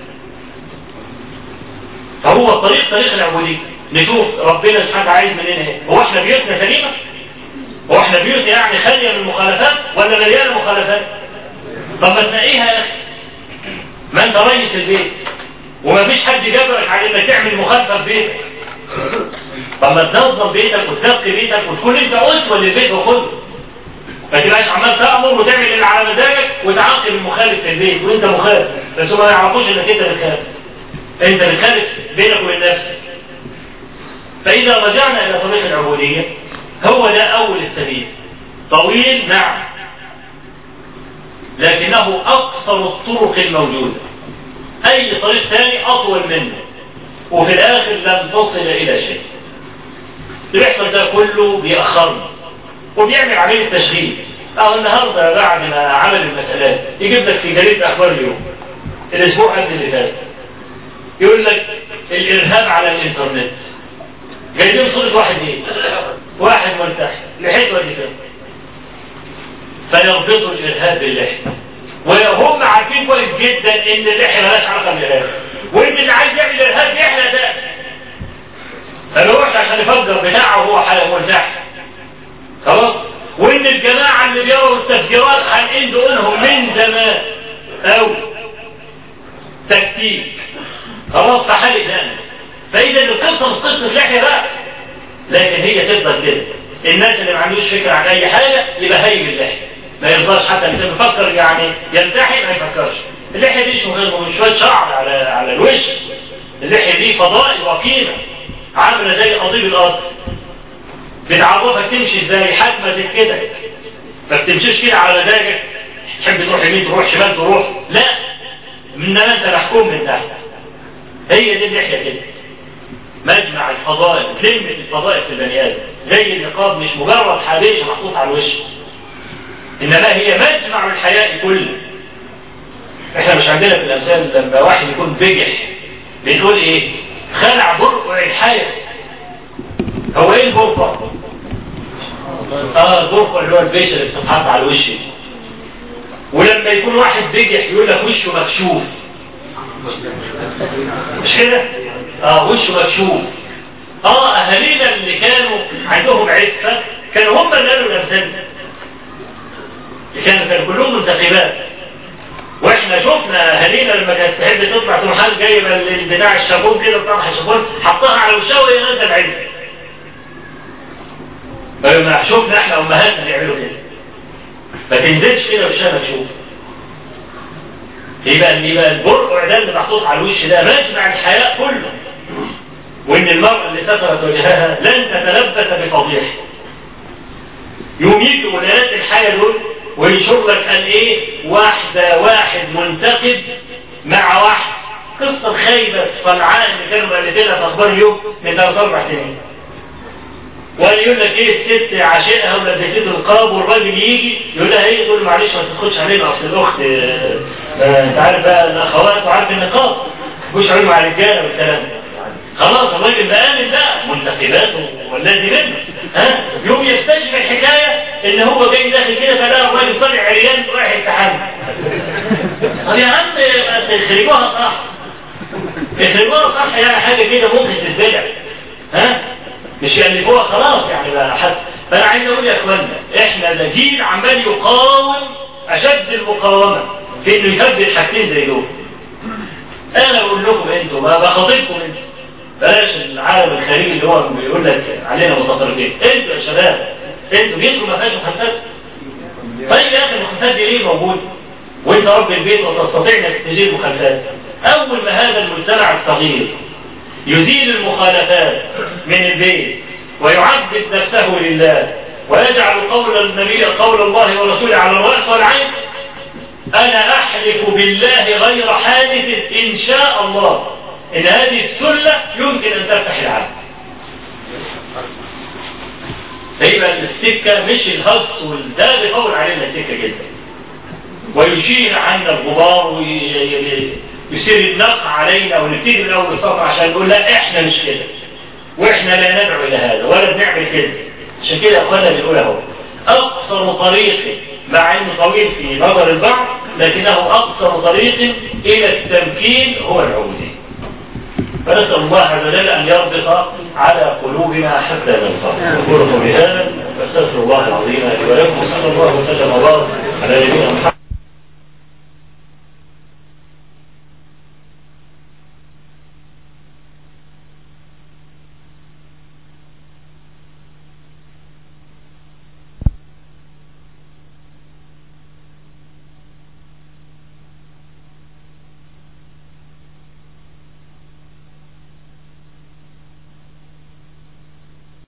فهو الطريق طريق العبوديه نشوف ربنا سبحانه عايز مننا ايه هو احنا بيوتنا سليمه هو احنا بيوتنا يعني خاليه من المخالفات ولا مليانه مخالفات طب ما تنقيها يا اخي ما انت رئيس البيت وما فيش حد جبرك على انك تعمل مخالفه في بيتك طب ما تنظم بيتك وتنقي بيتك وتكون انت اسوه للبيت وخذه ما تبقاش عمال تامر وتعمل اللي على مزاجك وتعاقب المخالف في البيت وانت مخالف بس هم ما يعرفوش انك انت بتخالف انت بتخالف بينك وبين نفسك فاذا رجعنا الى طريق العبوديه هو ده اول السبيل طويل نعم لكنه اقصر الطرق الموجوده اي طريق ثاني اطول منه وفي الاخر لم تصل الى شيء اللي بيحصل ده كله بيأخرنا وبيعمل عملية تشغيل اه النهارده بعد ما عمل المسألات يجيب لك في جريدة اخبار اليوم الاسبوع قبل اللي فات يقول لك الارهاب على الانترنت جايبين صورة واحد ايه واحد ملتحي لحيته دي كده فيربطوا الارهاب باللحية وهم عارفين كويس جدا ان اللحية مالهاش علاقة بالارهاب وان اللي عايز يعمل ارهاب يحلى ده فنروح عشان يفجر بتاعه وهو حلق ملتحي خلاص وان الجماعة اللي بيروا التفجيرات حالقين دقونهم من زمان او تكتيك خلاص فحلق دقن فاذا القصة مش قصة لحية بقى لكن هي تفضل كده الناس اللي ما عندوش فكرة عن اي حاجة يبقى هايب اللحية ما يرضاش حتى اللي بيفكر يعني يلتحي ما يفكرش اللحية دي مش مهم مش شوية شعر على على الوش اللحية دي فضائل وقيمة عاملة زي قضيب الارض بتعرفك تمشي ازاي حاكمة كده ما بتمشيش كده على مزاجك تحب تروح يمين تروح شمال تروح لا انما انت محكوم من تحت هي دي اللحية كده مجمع الفضائل كلمة الفضائل في البني ادم زي النقاب مش مجرد حبيش محطوط على الوش انما هي مجمع الحياة كله احنا مش عندنا في الامثال لما واحد يكون بجح بنقول ايه خلع برقع الحياة هو ايه البرقع اه البرقع اللي هو البيش اللي بتتحط على الوش ولما يكون واحد بجح يقول لك وشه مكشوف مش كده اه وشه مكشوف اه اهالينا اللي كانوا عندهم عفة كانوا هم اللي قالوا الامثال كانوا كانوا كلهم منتخبات واحنا شفنا اهالينا لما كانت تحب تطلع تروح حال جايبه بتاع الشابون كده بتاع الشابون حطها على وشها وهي نازله بعيد فلما شفنا احنا امهاتنا بيعملوا كده ما تنزلش كده وشها مكشوف يبقى يبقى البرقع ده اللي محطوط على الوش ده مجمع الحياء كله وان المرأة اللي سترت وجهها لن تتلبس بفضيحه يوم يجي ولايات الحياة دول وينشر لك قال ايه واحدة واحد منتقد مع واحد قصة خايبة صنعاء اللي كانوا مؤلفينها في اخبار اليوم من ثلاث اربع سنين وقال يقول لك ايه الست عاشقها ولبسته القاب والراجل يجي يقول لها ايه تقول معلش ما تدخلش علينا اصل الاخت اه انت عارف بقى الاخوات وعارف النقاب مش علم مع الرجاله والكلام ده خلاص الراجل ده قال بقى منتخباته والذي منه ها يوم يكتشف الحكايه ان هو جاي داخل كده فلا الراجل طالع عريان رايح امتحان طب يا عم تخرجوها صح تخرجوها صح يعني حاجه كده ممكن تتبلع ها مش يألفوها خلاص يعني بقى حد فانا عايز اقول يا اخوانا احنا ده جيل عمال يقاوم اشد المقاومه في انه يثبت حاجتين زي دول انا بقول لكم انتوا ما بخاطبكم انتوا بلاش العالم الخارجي اللي هو بيقول لك علينا متطرفين انتوا يا شباب انتوا بيتكم ما فيهاش مخالفات طيب يا اخي المخالفات دي ليه موجوده وانت رب البيت وتستطيع انك تزيل مخالفات اول ما هذا المجتمع الصغير يزيل المخالفات من البيت ويعبد نفسه لله ويجعل قول النبي قول الله ورسوله على الراس والعين انا احلف بالله غير حادث ان شاء الله ان هذه السله يمكن ان تفتح العالم فيبقى السكه مش الهص والده بيطول علينا السكه جدا ويشيل عنا الغبار ويصير النقع علينا ونبتدي من اول السطر عشان نقول لا احنا مش كده واحنا لا ندعو الى هذا ولا بنعمل كده عشان كده اخوانا بنقول اهو اقصر طريق مع انه طويل في نظر البعض لكنه اقصر طريق الى التمكين هو العبوديه فنسأل الله عز وجل أن يربط على قلوبنا حتى نلقاه أقول بهذا واستغفر الله العظيم لي ولكم وصلى الله وسلم وبارك على نبينا محمد